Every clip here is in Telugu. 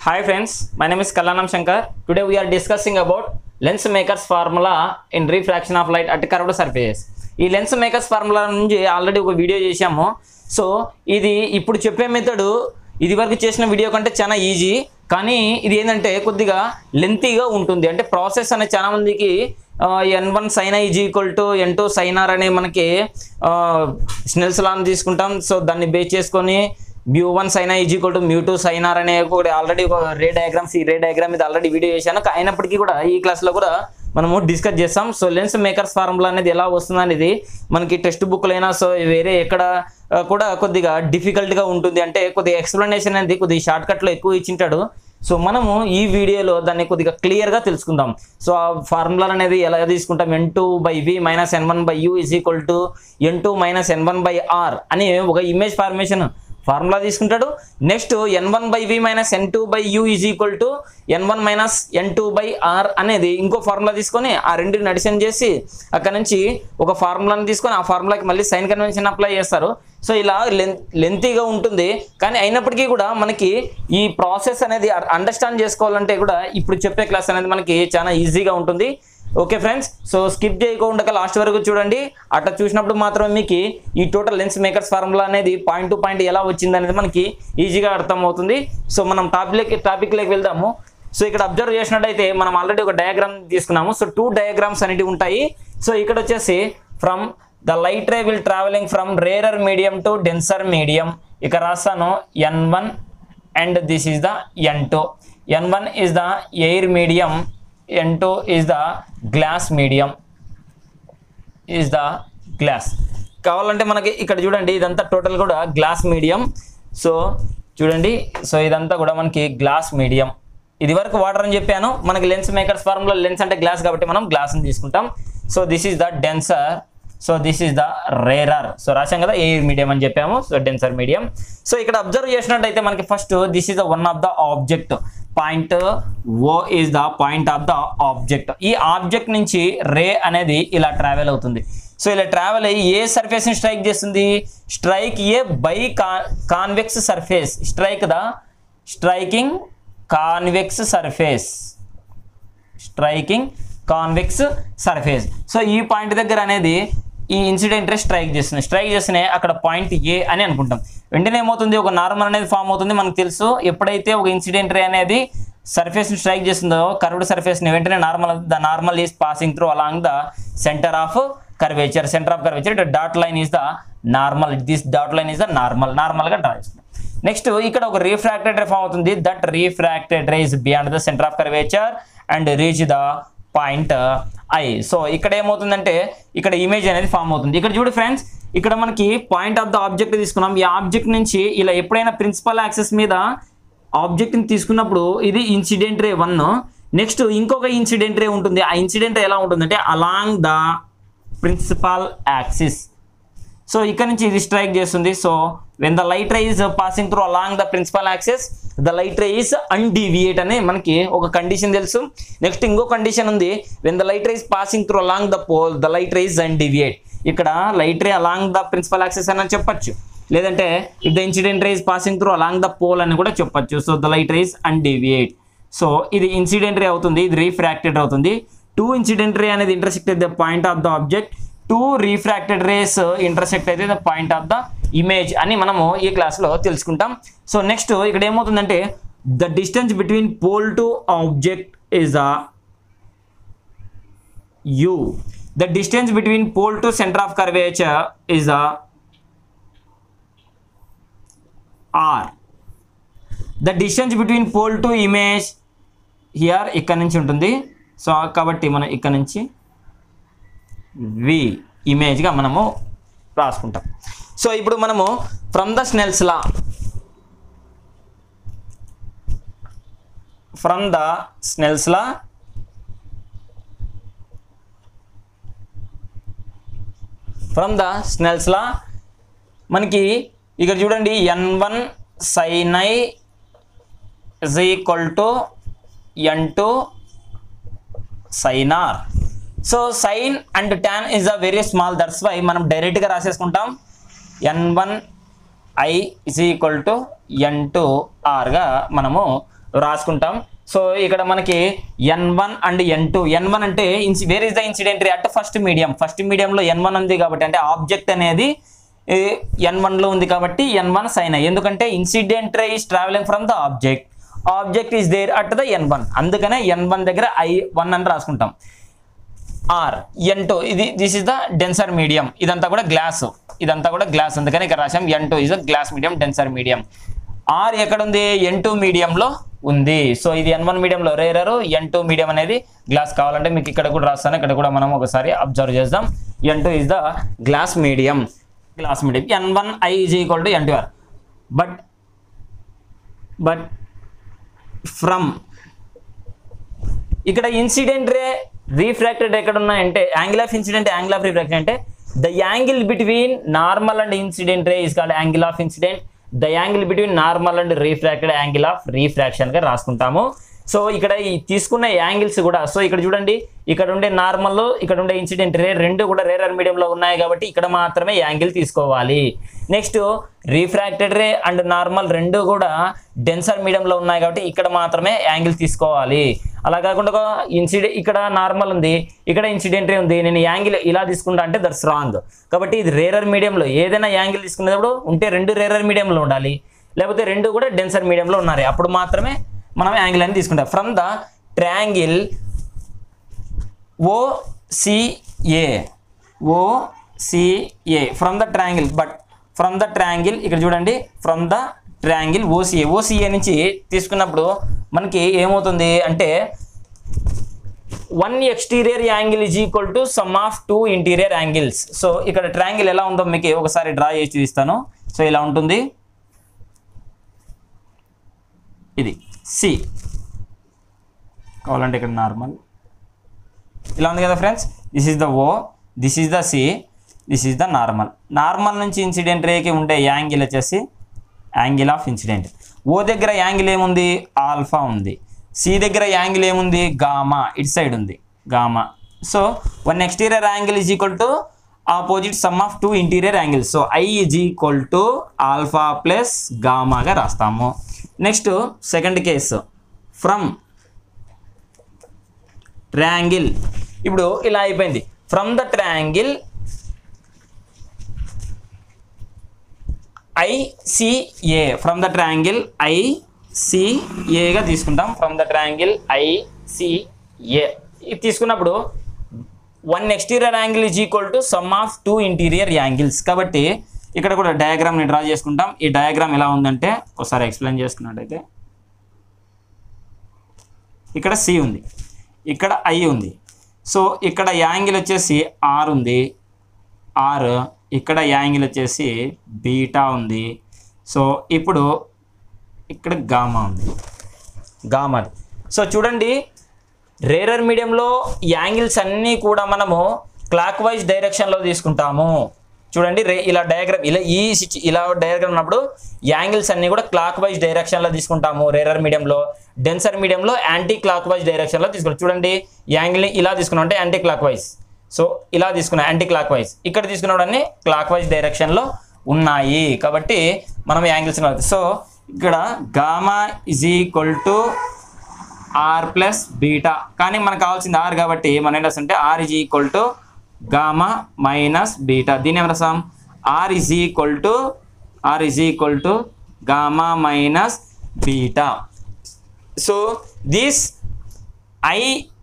Hi friends, my name is Kallanam Shankar. Today we are discussing about lens makers formula in refraction of light at curved surfaces. ఈ లెన్స్ మేకర్స్ ఫార్ములా నుంచి ఆల్రెడీ ఒక వీడియో చేశాము సో ఇది ఇప్పుడు చెప్పే మెథడ్ ఇది వరకు చేసిన వీడియో కంటే చాలా ఈజీ కానీ ఇది ఏంటంటే కొద్దిగా లెంతీగా ఉంటుంది అంటే ప్రాసెస్ అనేది చాలా మందికి N one sine is equal to N two sine r అనే మనకి స్నెల్స్ లాన్ తీసుకుంటాం సో దాన్ని బేస్ చేసుకొని mu one sine i is equal to mu two sine r అనే ఒకటి ఆల్రెడీ ఒక రే డయాగ్రామ్స్ ఈ రే డయాగ్రామ్ మీద ఆల్రెడీ వీడియో చేశాను కా- అయినప్పటికీ కూడా ఈ క్లాస్లో కూడా మనము డిస్కస్ చేస్తాం సో లెన్స్ మేకర్స్ ఫార్ములా అనేది ఎలా వస్తుంది అనేది మనకి టెక్స్ట్ బుక్లైనా సో వేరే ఎక్కడ ఆ, కూడా కొద్దిగా డిఫికల్ట్గా ఉంటుంది అంటే కొద్దిగా ఎక్స్ప్లెనేషన్ అనేది కొద్దిగా షార్ట్ కట్లో ఎక్కువ ఇచ్చింటాడు సో మనము ఈ వీడియోలో దాన్ని కొద్దిగా క్లియర్గా తెలుసుకుందాం సో ఆ ఫార్ములా అనేది ఎలా తీసుకుంటాం N two by we minus N one by you is equal to N two minus N one by R అని ఒక ఇమేజ్ ఫార్మేషన్ ఫార్ములా తీసుకుంటాడు next N one by we minus N two by you is equal to N one minus N two by R అనేది ఇంకో ఫార్ములా తీసుకొని ఆ రెండింటిని అడిషన్ చేసి అక్కడ నుంచి ఒక ఫార్ములాని తీసుకొని ఆ ఫార్ములాకి మళ్ళీ సైన్ కన్వెన్షన్ అప్లై చేస్తారు సో ఇలా లెన్ లెంతీగా ఉంటుంది కానీ అయినప్పటికీ కూడా మనకి ఈ ప్రాసెస్ అనేది అండర్స్టాండ్ చేసుకోవాలంటే కూడా ఇప్పుడు చెప్పే క్లాస్ అనేది మనకి చాలా ఈజీగా ఉంటుంది ఓకే ఫ్రెండ్స్ సో స్కిప్ చేయకుండా లాస్ట్ వరకు చూడండి అట్లా చూసినప్పుడు మాత్రమే మీకు ఈ టోటల్ లెన్స్ మేకర్స్ ఫార్ములా అనేది పాయింట్ టు పాయింట్ ఎలా వచ్చింది అనేది మనకి ఈజీగా అర్థమవుతుంది సో మనం టాపిక్ టాపిక్లోకి వెళ్దాము సో ఇక్కడ అబ్జర్వ్ చేసినట్టయితే మనం ఆల్రెడీ ఒక డయాగ్రామ్ తీసుకున్నాము సో టూ డయాగ్రామ్స్ అనేవి ఉంటాయి సో ఇక్కడ వచ్చేసి from the light ray will travelling from rarer medium to denser medium ఇక రాస్తాను N one and this is the N two N one is the air medium N two is the glass medium is the glass కావాలంటే మనకి ఇక్కడ చూడండి ఇదంతా టోటల్ కూడా గ్లాస్ మీడియం సో చూడండి సో ఇదంతా కూడా మనకి గ్లాస్ మీడియం ఇది వరకు వాటర్ అని చెప్పాను మనకి లెన్స్ మేకర్స్ ఫార్ములా లెన్స్ అంటే గ్లాస్ కాబట్టి మనం గ్లాస్ని తీసుకుంటాం so this is the denser so this is the rarer so రాశాం కదా ఎయిర్ మీడియం అని చెప్పాము సో డెన్సర్ మీడియం సో ఇక్కడ అబ్జర్వ్ చేసినట్టయితే మనకి first this is the one of the object point O is the point of the object ఈ ఆబ్జెక్ట్ నుంచి రే అనేది ఇలా ట్రావెల్ అవుతుంది సో ఇలా ట్రావెల్ అయ్యి ఏ సర్ఫేస్ ని స్ట్రైక్ చేస్తుంది strike a by convex surface strike the striking convex surface striking convex surface so ఈ పాయింట్ దగ్గర అనేది ఈ ఇన్సిడెంట్ రే స్ట్రైక్ చేస్తుంది స్ట్రైక్ చేస్తేనే అక్కడ పాయింట్ ఏ అని అనుకుంటాం వెంటనే ఏమవుతుంది ఒక నార్మల్ అనేది ఫామ్ అవుతుంది మనకు తెలుసు ఎప్పుడైతే ఒక ఇన్సిడెంట్ రే అనేది సర్ఫేస్ ని స్ట్రైక్ చేస్తుందో కర్వ్డ్ సర్ఫేస్ ని వెంటనే normal the normal is passing through along the centre of curvature centre of curvature dot line is the normal this dot line is the normal normal గా డ్రా చేస్తున్నాం నెక్స్ట్ ఇక్కడ ఒక రీఫ్రాక్టెడ్ రే ఫామ్ అవుతుంది that refracted ray is beyond the centre of curvature and reach the point I so ఇక్కడ ఏమవుతుందంటే ఇక్కడ ఇమేజ్ అనేది ఫామ్ అవుతుంది ఇక్కడ చూడు ఫ్రెండ్స్ ఇక్కడ మనకి పాయింట్ ఆఫ్ ద ఆబ్జెక్ట్ తీసుకున్నాం ఈ ఆబ్జెక్ట్ నుంచి ఇలా ఎప్పుడైనా ప్రిన్సిపల్ యాక్సెస్ మీద ఆబ్జెక్ట్ని తీసుకున్నప్పుడు ఇది ఇన్సిడెంట్ రే వన్ నెక్స్ట్ ఇంకొక ఇన్సిడెంట్ రే ఉంటుంది ఆ ఇన్సిడెంట్ ఎలా ఉంటుందంటే along the principal axis so ఇక్కడ నుంచి ఇది స్ట్రైక్ చేస్తుంది so when the light ray is passing through along the principal axis the light ray is undeviate అని మనకి ఒక కండిషన్ తెలుసు నెక్స్ట్ ఇంకో కండిషన్ ఉంది when the light ray is passing through along the pole the light ray is undeviate ఇక్కడ light ray along the principal axis అని చెప్పొచ్చు లేదంటే if the incident ray is passing through along the pole అని కూడా చెప్పొచ్చు so the light ray is undeviate so ఇది ఇన్సిడెంట్ రే అవుతుంది ఇది రీఫ్రాక్టెడ్ అవుతుంది టూ ఇన్సిడెంట్ రే అనేది ఇంటర్సెక్ట్ అయితే point of the object two refracted rays intersect అయితే the point of the image అని మనము ఈ క్లాస్లో తెలుసుకుంటాం సో నెక్స్ట్ ఇక్కడ ఏమవుతుందంటే the distance between pole to object is the U the distance between pole to centre of curvature is the R the distance between pole to image here ఇక్కడ నుంచి ఉంటుంది సో కాబట్టి మనం ఇక్కడ నుంచి వి ఇమేజ్గా మనము రాసుకుంటాం సో ఇప్పుడు మనము from the Snell's law from the Snell's law from the Snell's law మనకి ఇక్కడ చూడండి N one sine i is equal to N two sine r so sine and tan is a very small that's why మనం డైరెక్ట్గా రాసేసుకుంటాం N one I is equal to N two ఆర్గా మనము రాసుకుంటాం సో ఇక్కడ మనకి ఎన్ one and N two N one అంటే where is the incident ray at first medium first మీడియంలో ఎన్ వన్ ఉంది కాబట్టి అంటే ఆబ్జెక్ట్ అనేది ఎన్ వన్లో ఉంది కాబట్టి ఎన్ వన్ సైన్ ఎందుకంటే incident ray is travelling from the object object is there at the N one అందుకనే ఎన్ వన్ దగ్గర ఐ వన్ అని రాసుకుంటాం ఆర్ ఎన్ టూ ఇది this is the denser medium ఇదంతా కూడా గ్లాస్ ఇదంతా కూడా గ్లాస్ అందుకని ఇక్కడ రాసాం N two is the glass medium denser medium or ఎక్కడ ఉంది ఎన్ టూ మీడియంలో ఉంది సో ఇది ఎన్ వన్ మీడియంలో రేరరు ఎన్ టూ మీడియం అనేది గ్లాస్ కావాలంటే మీకు ఇక్కడ కూడా రాస్తాను ఇక్కడ కూడా మనం ఒకసారి అబ్జర్వ్ చేద్దాం N two is the glass medium glass medium N one I is equal to N two R but but from ఇక్కడ ఇన్సిడెంట్ రే రీఫ్రాక్టెడ్ ఎక్కడ ఉన్నాయంటే angle of incident angle of refraction అంటే the angle between normal and incident ray is called angle of incident the angle between normal and refracted angle of refraction గా రాసుకుంటాము సో ఇక్కడ ఈ తీసుకున్న యాంగిల్స్ కూడా సో ఇక్కడ చూడండి ఇక్కడ ఉండే నార్మల్ ఇక్కడ ఉండే ఇన్సిడెంట్ రే రెండు కూడా రేరర్ మీడియంలో ఉన్నాయి కాబట్టి ఇక్కడ మాత్రమే యాంగిల్ తీసుకోవాలి next refracted ray and normal రెండు కూడా డెన్సర్ మీడియంలో ఉన్నాయి కాబట్టి ఇక్కడ మాత్రమే యాంగిల్ తీసుకోవాలి అలా కాకుండా ఇన్సిడెంట్ ఇక్కడ నార్మల్ ఉంది ఇక్కడ ఇన్సిడెంట్ రే ఉంది నేను యాంగిల్ ఇలా తీసుకుంటా అంటే దట్స్ రాంగ్ కాబట్టి ఇది రేరర్ మీడియంలో ఏదైనా యాంగిల్ తీసుకునేటప్పుడు ఉంటే రెండు రేరర్ మీడియంలో ఉండాలి లేకపోతే రెండు కూడా డెన్సర్ మీడియంలో ఉన్నాయి అప్పుడు మాత్రమే మనం యాంగిల్ అని తీసుకుంటాం from the triangle OCA OCA from the triangle but from the triangle ఇక్కడ చూడండి from the triangle OCA OCA నుంచి తీసుకున్నప్పుడు మనకి ఏమవుతుంది అంటే one exterior angle is equal to sum of two interior angles so ఇక్కడ ట్రయాంగిల్ ఎలా ఉందో మీకు ఒకసారి డ్రా చేసి చూపిస్తాను సో ఇలా ఉంటుంది ఇది సి కావాలంటే ఇక్కడ నార్మల్ ఇలా ఉంది కదా friends this is the O this is the C this is the normal normal నుంచి ఇన్సిడెంట్ రేకి ఉండే యాంగిల్ వచ్చేసి యాంగిల్ ఆఫ్ ఇన్సిడెంట్ ఓ దగ్గర యాంగిల్ ఏముంది ఆల్ఫా ఉంది సి దగ్గర యాంగిల్ ఏముంది గామా ఇటు సైడ్ ఉంది gamma so one exterior angle is equal to opposite sum of two interior angles so I is equal to alpha plus గామాగా రాస్తాము next second case from triangle ఇప్పుడు ఇలా అయిపోయింది from the triangle ICA from the triangle ఐసిఏగా తీసుకుంటాం ఫ్రమ్ ద ట్రయాంగిల్ ఐసిఏ ఇది తీసుకున్నప్పుడు one exterior angle is equal to sum of two interior angles కాబట్టి ఇక్కడ కూడా డయాగ్రామ్ని డ్రా చేసుకుంటాం ఈ డయాగ్రామ్ ఎలా ఉందంటే ఒకసారి ఎక్స్ప్లెయిన్ చేసుకున్నట్టయితే ఇక్కడ సి ఉంది ఇక్కడ ఐ ఉంది సో ఇక్కడ యాంగిల్ వచ్చేసి ఆర్ ఉంది ఆర్ ఇక్కడ యాంగిల్ వచ్చేసి బీటా ఉంది సో ఇప్పుడు ఇక్కడ గామా ఉంది గామా సో చూడండి రేరర్ మీడియంలో యాంగిల్స్ అన్నీ కూడా మనము క్లాక్ వైజ్ డైరెక్షన్లో తీసుకుంటాము చూడండి రే ఇలా డయాగ్రామ్ ఇలా ఈ సిచు ఇలా డయాగ్రామ్ ఉన్నప్పుడు యాంగిల్స్ అన్ని కూడా క్లాక్ వైజ్ డైరెక్షన్లో తీసుకుంటాము రేరర్ మీడియంలో డెన్సర్ మీడియంలో యాంటీ క్లాక్ వైజ్ డైరెక్షన్లో తీసుకుంటాం చూడండి యాంగిల్ని ఇలా తీసుకున్నాం అంటే యాంటీ క్లాక్ వైజ్ సో ఇలా తీసుకున్నాం యాంటీ క్లాక్ వైజ్ ఇక్కడ తీసుకున్నవన్నీ క్లాక్ వైజ్ డైరెక్షన్లో ఉన్నాయి కాబట్టి మనం యాంగిల్స్ సో ఇక్కడ gamma is equal to R plus beta కానీ మనకు కావాల్సింది ఆర్ కాబట్టి మనం ఏం రాస్తుంటే R is equal to gamma minus beta దీని ఏం రాసాం R is equal to R is equal to gamma minus beta so this I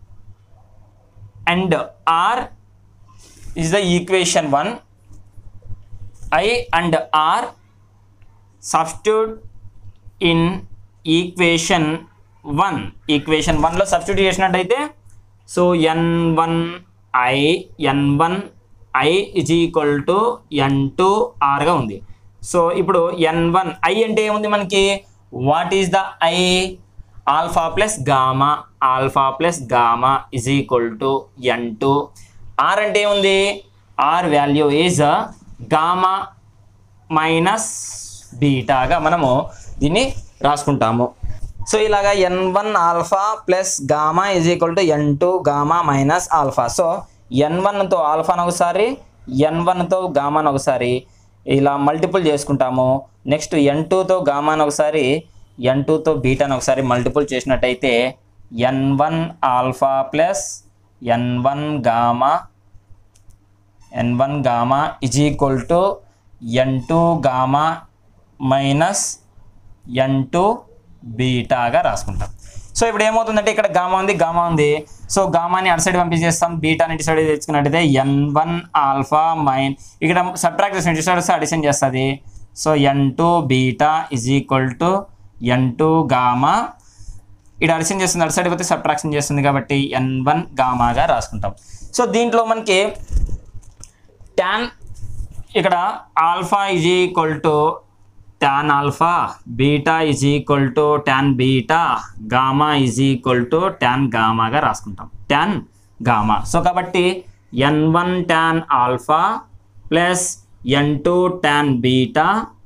and R is the equation one I and are substitute in equation one equation వన్లో సబ్స్టిట్యూట్ చేసినట్టయితే so N one I N one i is equal to N two ఆర్గా ఉంది సో ఇప్పుడు ఎన్ వన్ ఐ అంటే ఏముంది మనకి what is the I alpha plus gamma alpha plus gamma is equal to N two R అంటే ఏముంది R value is gamma minus బీటాగా మనము దీన్ని రాసుకుంటాము సో ఇలాగా N one alpha plus gamma is equal to N two gamma minus alpha so N వన్తో ఆల్ఫాను ఒకసారి ఎన్ వన్తో గామాను ఒకసారి ఇలా మల్టిపుల్ చేసుకుంటాము నెక్స్ట్ ఎన్ టూతో గామాను ఒకసారి ఎన్ టూతో బీటాను ఒకసారి మల్టిపుల్ చేసినట్టయితే N one alpha plus N one gamma N one gamma is equal to N two gamma minus N two బీటాగా రాసుకుంటాం సో ఇప్పుడు ఏమవుతుందంటే ఇక్కడ గామా ఉంది గామా ఉంది సో గామాని అటు సైడ్ పంపించేస్తాం బీటాని ఇటు సైడ్ తెచ్చుకున్నట్టయితే ఎన్ వన్ ఆల్ఫా మైన్ ఇక్కడ సబ్ట్రాక్ట్ చేసిన ఇటు సైడ్ వస్తే అడిషన్ చేస్తుంది so N two beta is equal to N two gamma ఇక్కడ అడిషన్ చేస్తుంది అటు సైడ్ పోతే సబ్ట్రాక్షన్ చేస్తుంది కాబట్టి ఎన్ వన్ గామాగా రాసుకుంటాం సో దీంట్లో మనకి ట్యాన్ ఇక్కడ alpha is equal to tan alpha beta is equal to tan beta gamma is equal to tan గామాగా రాసుకుంటాం ట్యాన్ గామా సో కాబట్టి ఎన్ one tan alpha plus N two tan beta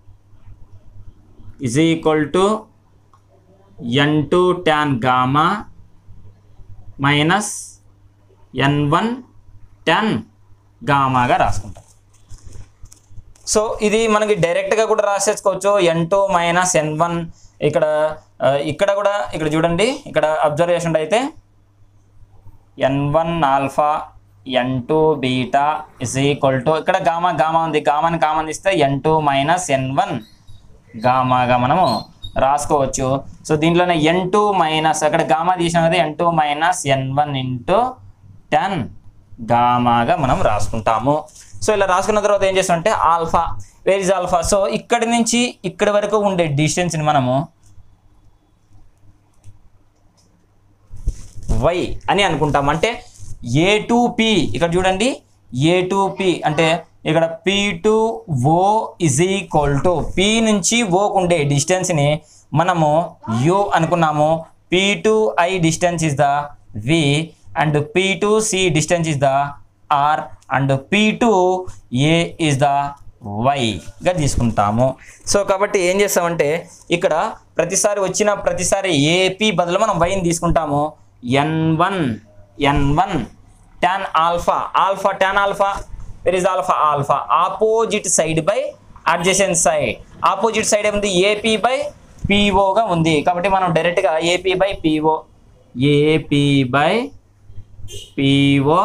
is equal to N two tan gamma minus N one tan గామాగా రాసుకుంటాం సో ఇది మనకి డైరెక్ట్గా కూడా రాసేసుకోవచ్చు ఎన్ టూ మైనస్ ఎన్ వన్ ఇక్కడ ఆ, ఇక్కడ కూడా ఇక్కడ చూడండి ఇక్కడ అబ్జర్వేషన్ అయితే N one alpha N two beta is equal to ఇక్కడ గామా గామా ఉంది గామాని కామన్ ఇస్తే ఎన్ టూ మైనస్ ఎన్ వన్ గామాగా మనము రాసుకోవచ్చు సో దీంట్లోనే ఎన్ టూ మైనస్ అక్కడ గామా తీసినది ఎన్ టూ మైనస్ ఎన్ వన్ ఇంటూ టెన్ గామాగా మనం రాసుకుంటాము సో ఇలా రాసుకున్న తర్వాత ఏం చేస్తామంటే alpha where is alpha so ఇక్కడి నుంచి ఇక్కడి వరకు ఉండే డిస్టెన్స్ని మనము వై అని అనుకుంటాం అంటే ఏ టు పి ఇక్కడ చూడండి ఏ టు పి అంటే ఇక్కడ P to O is equal to P నుంచి ఓకు ఉండే డిస్టెన్స్ని మనము యు అనుకున్నాము P to I distance is the V and P to C distance is the R and P to A is the వైగా తీసుకుంటాము సో కాబట్టి ఏం చేస్తామంటే ఇక్కడ ప్రతిసారి వచ్చిన ప్రతిసారి ఏపీ బదులు మనం వైని తీసుకుంటాము N one N one tan alpha alpha tan alpha where is alpha alpha opposite side by adjacent side opposite side ఏముంది ఏపీ బై పిఓగా ఉంది కాబట్టి మనం డైరెక్ట్గా AP by PO AP by PO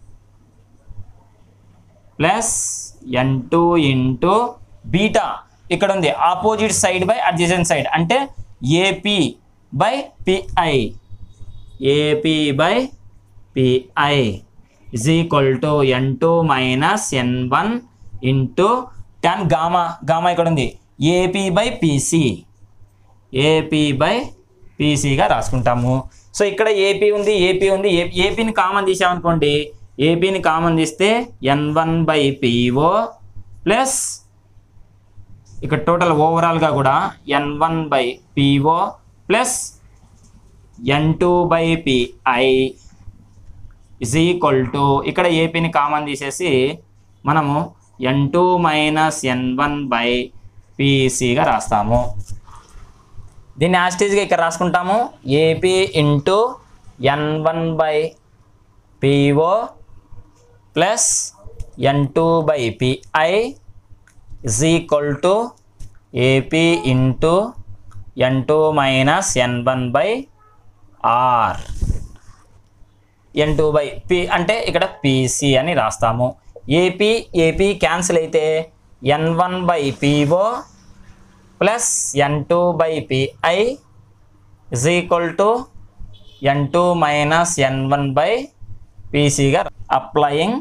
plus N two into beta ఇక్కడ ఉంది opposite side by adjacent side అంటే AP by PI AP by PI is equal to N two minus N one into tan gamma gamma ఇక్కడ ఉంది AP by PC AP by పీసీగా రాసుకుంటాము సో ఇక్కడ ఏపీ ఉంది ఏపీ ఉంది ఏపీని కామన్ తీసామనుకోండి ఏపీని కామన్ తీస్తే N one by PO plus ఇక్కడ టోటల్ ఓవరాల్గా కూడా N one by PO plus N two by PI is equal to ఇక్కడ ఏపీని కామన్ తీసేసి మనము N two minus N one by పీసీగా రాస్తాము దీన్ని యాస్టేజ్గా ఇక్కడ రాసుకుంటాము AP into N one by PO plus N two by PI is equal to AP into N two minus N one by are N two by P అంటే ఇక్కడ పీసీ అని రాస్తాము ఏపీ ఏపీ క్యాన్సిల్ అయితే N one by PO plus N two by PI is equal to N two minus N one by పీసీగా applying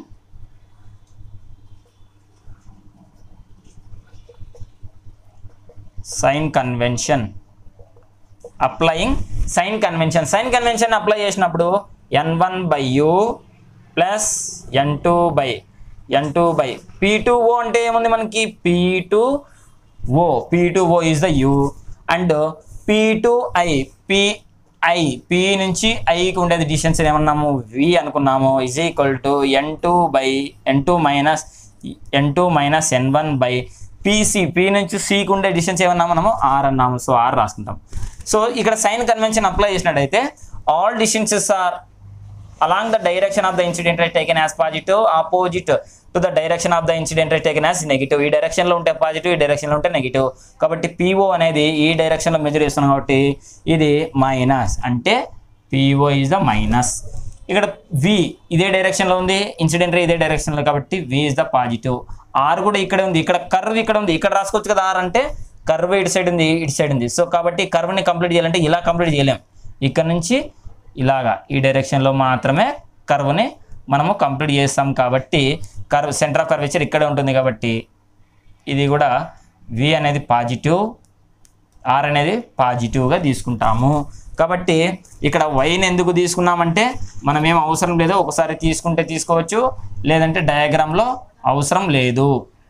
sign convention applying sign convention sign convention apply చేసినప్పుడు N one by you plus N two by N two by P two O అంటే ఏముంది మనకి P two O P two O is the U and P two I P I P నుంచి ఐకి ఉండేది డిస్టెన్స్ ఏమన్నాము వి అనుకున్నాము is equal to N two by N two minus N two minus N one by PC P నుంచి సికి ఉండే డిస్టెన్స్ ఏమన్నాము మనము ఆర్ అన్నాము సో ఆర్ రాసుకుంటాం సో ఇక్కడ సైన్ కన్వెన్షన్ అప్లై చేసినట్టయితే all distances are along the direction of the incident right taken as positive opposite to the direction of the incident ray taken as negative ఈ డైరెక్షన్లో ఉంటే పాజిటివ్ ఈ డైరెక్షన్లో ఉంటే నెగిటివ్ కాబట్టి పిఓ అనేది ఈ డైరెక్షన్లో మెజర్ చేస్తున్నాం కాబట్టి ఇది మైనస్ అంటే పిఓ ఈజ్ ద మైనస్ ఇక్కడ వి ఇదే డైరెక్షన్లో ఉంది ఇన్సిడెంట్ రే ఇదే డైరెక్షన్లో కాబట్టి V is the positive R కూడా ఇక్కడే ఉంది ఇక్కడ కర్వ్ ఇక్కడ ఉంది ఇక్కడ రాసుకోవచ్చు కదా ఆర్ అంటే కర్వ్ ఇటు సైడ్ ఉంది ఇటు సైడ్ ఉంది సో కాబట్టి కర్వ్ని కంప్లీట్ చేయాలంటే ఇలా కంప్లీట్ చేయలేం ఇక్కడ నుంచి ఇలాగా ఈ డైరెక్షన్లో మాత్రమే కర్వ్ని మనము కంప్లీట్ చేస్తాం కాబట్టి కర్వ్ సెంటర్ ఆఫ్ కర్వేచర్ ఇక్కడే ఉంటుంది కాబట్టి ఇది కూడా వి అనేది పాజిటివ్ ఆర్ అనేది పాజిటివ్గా తీసుకుంటాము కాబట్టి ఇక్కడ వైని ఎందుకు తీసుకున్నామంటే మనం ఏం అవసరం లేదు ఒకసారి తీసుకుంటే తీసుకోవచ్చు లేదంటే డయాగ్రామ్లో అవసరం లేదు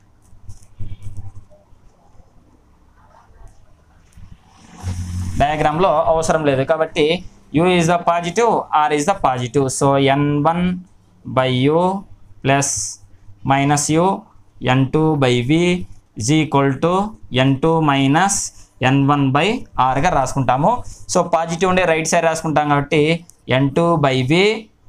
డయాగ్రామ్లో అవసరం లేదు కాబట్టి U is the positive R is the positive so N one by you plus minus U N two by V is equal to N two minus N one by ఆర్గా రాసుకుంటాము సో పాజిటివ్ ఉండే రైట్ సైడ్ రాసుకుంటాం కాబట్టి N two by we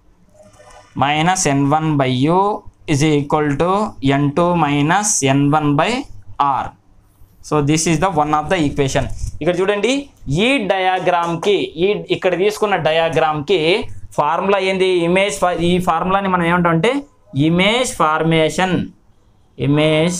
minus N one by you is equal to N two minus N one by are so this is the one of the equation ఇక్కడ చూడండి ఈ డయాగ్రామ్కి ఈ ఇక్కడ తీసుకున్న డయాగ్రామ్కి ఫార్ములా ఏంది ఇమేజ్ ఈ ఫార్ములాని మనం ఏమంటాం అంటే image formation image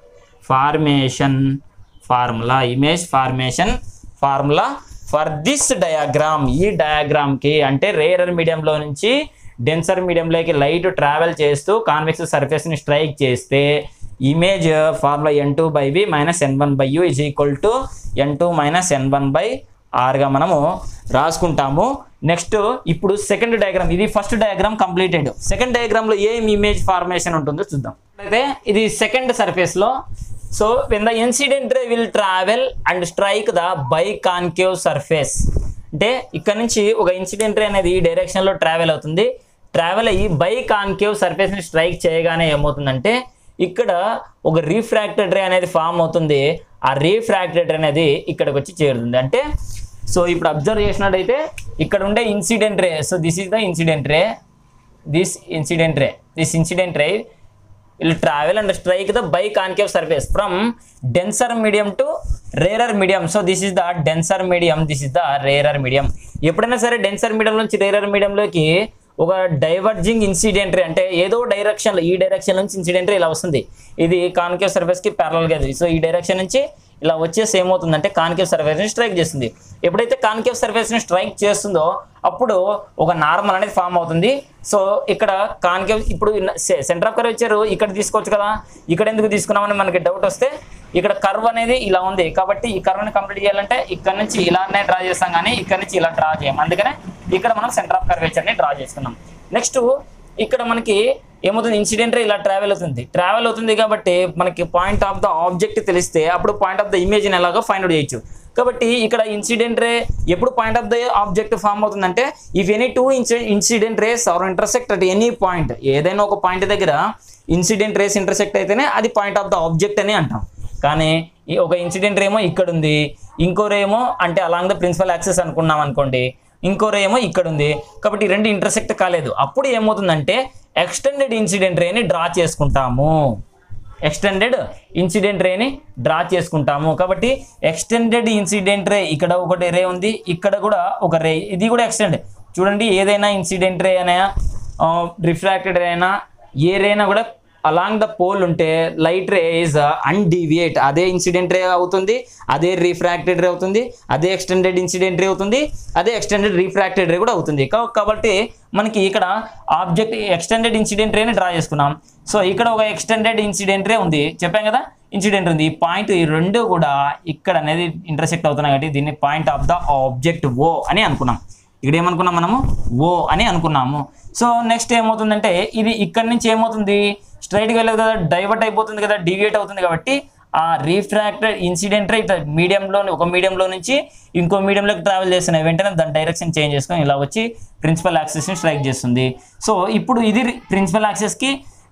formation formula image formation formula for this diagram ఈ డయాగ్రామ్కి అంటే రేరర్ మీడియంలో నుంచి డెన్సర్ మీడియంలోకి లైట్ ట్రావెల్ చేస్తూ కాన్వెక్స్ సర్ఫేస్ని స్ట్రైక్ చేస్తే image formula N two by we minus N one by you is equal to N two minus N one by ఆర్గా మనము రాసుకుంటాము నెక్స్ట్ ఇప్పుడు సెకండ్ డయాగ్రామ్ ఇది ఫస్ట్ డయాగ్రామ్ కంప్లీటెడ్ సెకండ్ డయాగ్రామ్లో ఏం ఇమేజ్ ఫార్మేషన్ ఉంటుందో చూద్దాం అయితే ఇది సెకండ్ సర్ఫేస్లో so when the incident ray will travel and strike the by concave surface అంటే ఇక్కడ నుంచి ఒక ఇన్సిడెంట్ రే అనేది ఈ డైరెక్షన్లో ట్రావెల్ అవుతుంది ట్రావెల్ అయ్యి బై కాన్కేవ్ సర్ఫేస్ని స్ట్రైక్ చేయగానే ఏమవుతుందంటే ఇక్కడ ఒక రీఫ్రాక్టెడ్ రే అనేది ఫామ్ అవుతుంది ఆ రీఫ్రాక్టెడ్ రే అనేది ఇక్కడికి వచ్చి చేరుతుంది అంటే సో ఇప్పుడు అబ్జర్వ్ చేసినట్టయితే ఇక్కడ ఉండే incident ray so this is the incident ray this incident ray this incident ray will travel and strike the biconcave surface from denser medium to rarer medium so this is the denser medium this is the rarer medium ఎప్పుడైనా సరే డెన్సర్ మీడియం నుంచి రేరర్ మీడియంలోకి ఒక డైవర్జింగ్ ఇన్సిడెంట్ అంటే ఏదో డైరెక్షన్లో ఈ డైరెక్షన్ నుంచి ఇన్సిడెంట్ ఇలా వస్తుంది ఇది కాన్కేవ్ సర్ఫేస్కి ప్యారల్గా సో ఈ డైరెక్షన్ నుంచి ఇలా వచ్చేసి ఏమవుతుందంటే కాన్కేవ్ సర్ఫేస్ని స్ట్రైక్ చేస్తుంది ఎప్పుడైతే కాన్కేవ్ సర్ఫేస్ని స్ట్రైక్ చేస్తుందో అప్పుడు ఒక నార్మల్ అనేది ఫామ్ అవుతుంది సో ఇక్కడ కాన్కేవ్ ఇప్పుడు సెంటర్ ఆఫ్ కర్వేచర్ ఇక్కడ తీసుకోవచ్చు కదా ఇక్కడ ఎందుకు తీసుకున్నామని మనకి డౌట్ వస్తే ఇక్కడ కర్వ్ అనేది ఇలా ఉంది కాబట్టి ఈ కర్వ్ని కంప్లీట్ చేయాలంటే ఇక్కడ నుంచి ఇలానే డ్రా చేస్తాం కానీ ఇక్కడ నుంచి ఇలా డ్రా చేయం అందుకనే ఇక్కడ మనం సెంటర్ ఆఫ్ కర్వేచర్ని డ్రా చేసుకున్నాం నెక్స్ట్ ఇక్కడ మనకి ఏమవుతుంది ఇన్సిడెంట్ ఇలా ట్రావెల్ అవుతుంది ట్రావెల్ అవుతుంది కాబట్టి మనకి పాయింట్ ఆఫ్ ద ఆబ్జెక్ట్ తెలిస్తే అప్పుడు పాయింట్ ఆఫ్ ద ఇమేజ్ని ఎలాగో ఫైండ్ అవుట్ చేయొచ్చు కాబట్టి ఇక్కడ ఇన్సిడెంట్ రే ఎప్పుడు point of the object form అవుతుందంటే if any two incident rays are intersect at any point ఏదైనా ఒక పాయింట్ దగ్గర ఇన్సిడెంట్ రేస్ ఇంటర్సెక్ట్ అయితేనే అది పాయింట్ ఆఫ్ ద ఆబ్జెక్ట్ అని అంటాం కానీ ఈ ఒక ఇన్సిడెంట్ రేమో ఇక్కడ ఉంది ఇంకో రేమో అంటే అలాంగ్ ద ప్రిన్సిపల్ యాక్సెస్ అనుకున్నాం అనుకోండి ఇంకో రేమో ఇక్కడ ఉంది కాబట్టి ఈ రెండు ఇంటర్సెక్ట్ కాలేదు అప్పుడు ఏమవుతుందంటే ఎక్స్టెండెడ్ ఇన్సిడెంట్ రేని డ్రా చేసుకుంటాము ఎక్స్టెండెడ్ ఇన్సిడెంట్ రేని డ్రా చేసుకుంటాము కాబట్టి ఎక్స్టెండెడ్ ఇన్సిడెంట్ రే ఇక్కడ ఒకటి రే ఉంది ఇక్కడ కూడా ఒక రే ఇది కూడా ఎక్స్టెండ్ చూడండి ఏదైనా ఇన్సిడెంట్ రే అయినా రిఫ్రాక్టెడ్ రే అయినా ఏ రే అయినా కూడా అలాంగ్ ద పోల్ ఉంటే లైట్ రే ఇస్ అన్డీవియేట్ అదే ఇన్సిడెంట్ రే అవుతుంది అదే రిఫ్రాక్టెడ్ రే అవుతుంది అదే ఎక్స్టెండెడ్ ఇన్సిడెంట్ రే అవుతుంది అదే ఎక్స్టెండెడ్ రిఫ్రాక్టెడ్ రే కూడా అవుతుంది కా- కాబట్టి మనకి ఇక్కడ ఆబ్జెక్ట్ ఎక్స్టెండెడ్ ఇన్సిడెంట్ రేని డ్రా చేసుకున్నాం సో ఇక్కడ ఒక ఎక్స్టెండెడ్ ఇన్సిడెంట్ రే ఉంది చెప్పాం కదా ఇన్సిడెంట్ ఉంది ఈ పాయింట్ ఈ రెండు కూడా ఇక్కడ అనేది ఇంటర్సెక్ట్ అవుతున్నాయి కాబట్టి దీన్ని point of the object O అని అనుకున్నాం ఇక్కడ ఏమనుకున్నాం మనము ఓ అని అనుకున్నాము సో నెక్స్ట్ ఏమవుతుందంటే ఇది ఇక్కడ నుంచి ఏమవుతుంది స్ట్రైట్గా వెళ్ళదు కదా డైవర్ట్ అయిపోతుంది కదా డివియేట్ అవుతుంది కాబట్టి ఆ రీఫ్రాక్టెడ్ ఇన్సిడెంట్ ఇట్లా మీడియంలో ఒక మీడియంలో నుంచి ఇంకో మీడియంలోకి ట్రావెల్ చేస్తున్నాయి వెంటనే దాని డైరెక్షన్ చేంజ్ చేసుకొని ఇలా వచ్చి ప్రిన్సిపల్ యాక్సెస్ని స్ట్రైక్ చేస్తుంది సో ఇప్పుడు ఇది ప్రిన్సిపల్ యాక్సెస్కి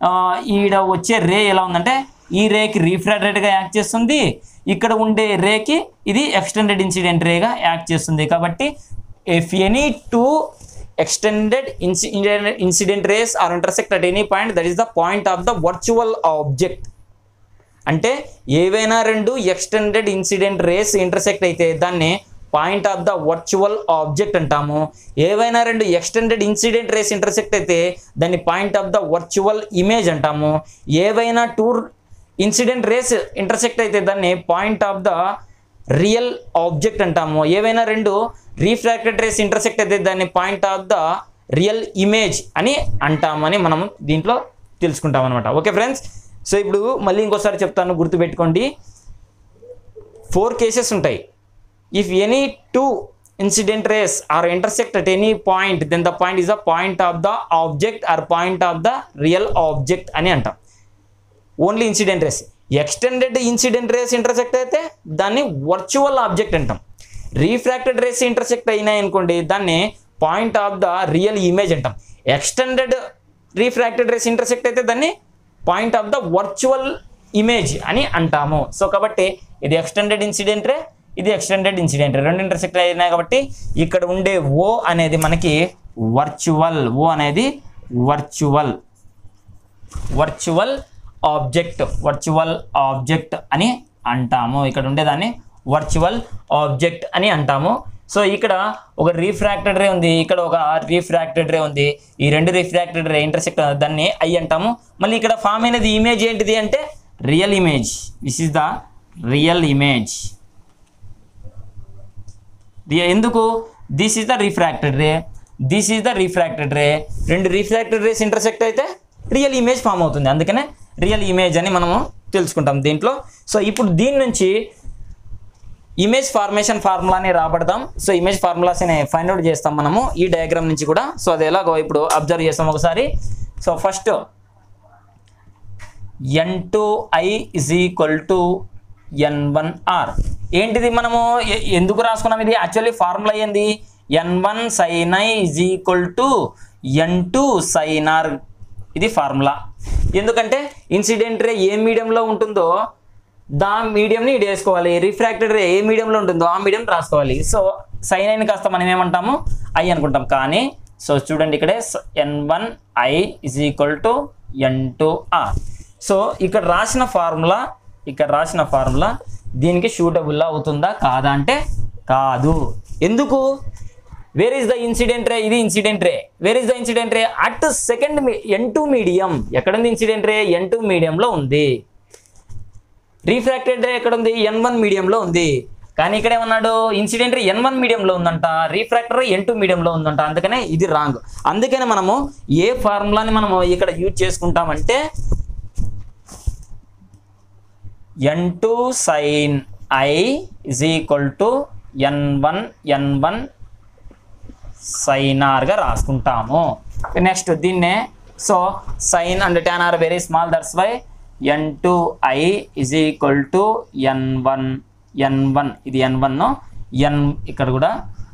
ఈడ వచ్చే రే ఎలా ఉందంటే ఈ రేకి రీఫ్రాక్టెడ్గా యాక్ట్ చేస్తుంది ఇక్కడ ఉండే రేకి ఇది ఎక్స్టెండెడ్ ఇన్సిడెంట్ రేగా యాక్ట్ చేస్తుంది కాబట్టి if any two extended incident, incident rays are intersect at any point that is the point of the virtual object అంటే ఏవైనా రెండు ఎక్స్టెండెడ్ ఇన్సిడెంట్ రేస్ ఇంటర్సెక్ట్ అయితే దాన్ని point of the virtual object అంటాము ఏవైనా రెండు ఎక్స్టెండెడ్ ఇన్సిడెంట్ రేస్ ఇంటర్సెక్ట్ అయితే దాన్ని point of the virtual image అంటాము ఏవైనా టూర్ ఇన్సిడెంట్ రేస్ ఇంటర్సెక్ట్ అయితే దాన్ని point of the real object అంటాము ఏవైనా రెండు రీఫ్రాక్టెడ్ రేస్ ఇంటర్సెక్ట్ అయితే దాన్ని point of the real image అని అంటామని మనం దీంట్లో తెలుసుకుంటాం అనమాట ఓకే ఫ్రెండ్స్ సో ఇప్పుడు మళ్ళీ ఇంకోసారి చెప్తాను గుర్తుపెట్టుకోండి ఫోర్ కేసెస్ ఉంటాయి if any two incident rays are intersect at any point then the point is the point of the object or point of the real object అని అంటాం only incident rays extended incident rays intersect అయితే దాన్ని వర్చువల్ ఆబ్జెక్ట్ అంటాం రీఫ్రాక్టెడ్ రేస్ ఇంటర్సెక్ట్ అయినాయి అనుకోండి దాన్ని point of the real image అంటాం ఎక్స్టెండెడ్ రీఫ్రాక్టెడ్ రేస్ ఇంటర్సెక్ట్ అయితే దాన్ని point of the virtual image అని అంటాము సో కాబట్టి ఇది ఎక్స్టెండెడ్ ఇన్సిడెంట్ రే ఇది ఎక్స్టెండెడ్ ఇన్సిడెంట్ రెండు ఇంటర్సెక్ట్ అయినాయి కాబట్టి ఇక్కడ ఉండే ఓ అనేది మనకి వర్చువల్ ఓ అనేది virtual virtual object virtual object అని అంటాము ఇక్కడ ఉండేదాన్ని వర్చువల్ ఆబ్జెక్ట్ అని అంటాము సో ఇక్కడ ఒక రీఫ్రాక్టెడ్ రే ఉంది ఇక్కడ ఒక రీఫ్రాక్టెడ్ రే ఉంది ఈ రెండు రిఫ్రాక్టెడ్ రే ఇంటర్సెక్ట్ దాన్ని ఐ అంటాము మళ్ళీ ఇక్కడ ఫామ్ అయినది ఇమేజ్ ఏంటిది అంటే real image this is the real image ఎందుకు this is the refracted ray this is the refracted ray రెండు రిఫ్రాక్టెడ్ రేస్ ఇంటర్సెక్ట్ అయితే రియల్ ఇమేజ్ ఫామ్ అవుతుంది అందుకనే రియల్ ఇమేజ్ అని మనము తెలుసుకుంటాం దీంట్లో సో ఇప్పుడు దీని నుంచి ఇమేజ్ ఫార్మేషన్ ఫార్ములాని రాబడతాం సో ఇమేజ్ ఫార్ములాస్ని ఫైండ్ అవుట్ చేస్తాం మనము ఈ డయాగ్రామ్ నుంచి కూడా సో అది ఎలాగో ఇప్పుడు అబ్జర్వ్ చేస్తాం ఒకసారి so first n two i is equal to N one r ఏంటిది మనము ఎ- ఎందుకు రాసుకున్నాం ఇది యాక్చువల్లీ ఫార్ములా ఏంది n one sine i is equal to N two sine r ఇది ఫార్ములా ఎందుకంటే ఇన్సిడెంట్ రే ఏ మీడియంలో ఉంటుందో దా మీడియంని ఇటు వేసుకోవాలి రిఫ్రాక్టెడ్ రే ఏ మీడియంలో ఉంటుందో ఆ మీడియం రాసుకోవాలి సో సైన్ అయిన కాస్త మనం ఏమంటాము ఐ అనుకుంటాం కానీ సో చూడండి ఇక్కడే n one i is equal to N two r so ఇక్కడ రాసిన ఫార్ములా ఇక్కడ రాసిన ఫార్ములా దీనికి షూటబుల్ అవుతుందా కాదా అంటే కాదు ఎందుకు where is the incident ray ఇది incident ray where is the incident ray at second n two medium ఎక్కడుంది ఇన్సిడెంట్ రే ఎన్ టూ మీడియంలో ఉంది రీఫ్రాక్టెడ్ రే ఎక్కడ ఉంది ఎన్ వన్ మీడియంలో ఉంది కానీ ఇక్కడ ఏమన్నాడు ఇన్సిడెంట్ రే ఎన్ వన్ మీడియంలో ఉందంట రీఫ్రాక్టర్ ఎన్ టూ మీడియంలో ఉందంట అందుకనే ఇది రాంగ్ అందుకనే మనము ఏ ఫార్ములాని మనము ఇక్కడ యూజ్ చేసుకుంటామంటే n two sine i is equal to N one N one సైనార్గా రాసుకుంటాము నెక్స్ట్ దీన్నే so sine and tan r very small that's why n two I is equal to N one N one ఇది ఎన్ వన్ ఎన్ ఇక్కడ కూడా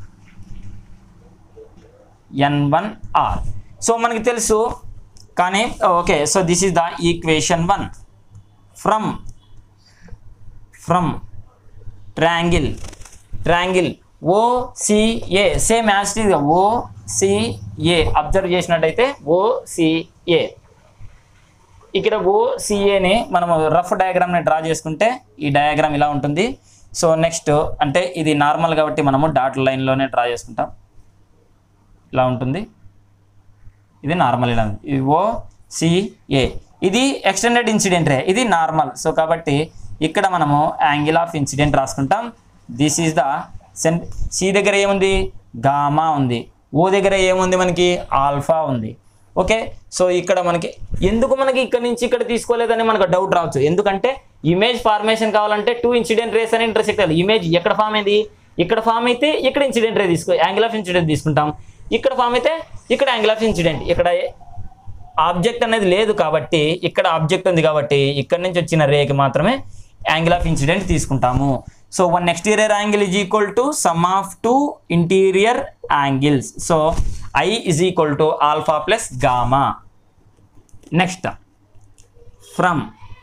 ఎన్ వన్ ఆర్ సో మనకి తెలుసు కానీ okay so this is the equation one from from triangle triangle OCA same as it OCA observe చేసినట్టయితే ఓసిఏ ఇక్కడ ఓసిఏని మనం రఫ్ డయాగ్రామ్ని డ్రా చేసుకుంటే ఈ డయాగ్రామ్ ఇలా ఉంటుంది సో నెక్స్ట్ అంటే ఇది నార్మల్ కాబట్టి మనము డాట్ లైన్లోనే డ్రా చేసుకుంటాం ఇలా ఉంటుంది ఇది నార్మల్ ఇలా ఉంది ఇది ఓ సిఏ ఇది ఎక్స్టెండెడ్ ఇన్సిడెంట్ రే ఇది నార్మల్ సో కాబట్టి ఇక్కడ మనము యాంగిల్ ఆఫ్ ఇన్సిడెంట్ రాసుకుంటాం దిస్ ఈజ్ ద సెన్ సి దగ్గర ఏముంది గామా ఉంది ఓ దగ్గర ఏముంది మనకి ఆల్ఫా ఉంది ఓకే సో ఇక్కడ మనకి ఎందుకు మనకి ఇక్కడ నుంచి ఇక్కడ తీసుకోలేదని మనకు డౌట్ రావచ్చు ఎందుకంటే ఇమేజ్ ఫార్మేషన్ కావాలంటే టూ ఇన్సిడెంట్ రేస్ అని ఇంటర్సెక్ట్ అవ్వాలి ఇమేజ్ ఎక్కడ ఫామ్ అయింది ఇక్కడ ఫామ్ అయితే ఇక్కడ ఇన్సిడెంట్ రే తీసుకో యాంగిల్ ఆఫ్ ఇన్సిడెంట్ తీసుకుంటాం ఇక్కడ ఫామ్ అయితే ఇక్కడ యాంగిల్ ఆఫ్ ఇన్సిడెంట్ ఇక్కడ ఆబ్జెక్ట్ అనేది లేదు కాబట్టి ఇక్కడ ఆబ్జెక్ట్ ఉంది కాబట్టి ఇక్కడ నుంచి వచ్చిన రేకి మాత్రమే యాంగిల్ ఆఫ్ ఇన్సిడెంట్ తీసుకుంటాము so one exterior angle is equal to sum of two interior angles so I is equal to alpha plus gamma next from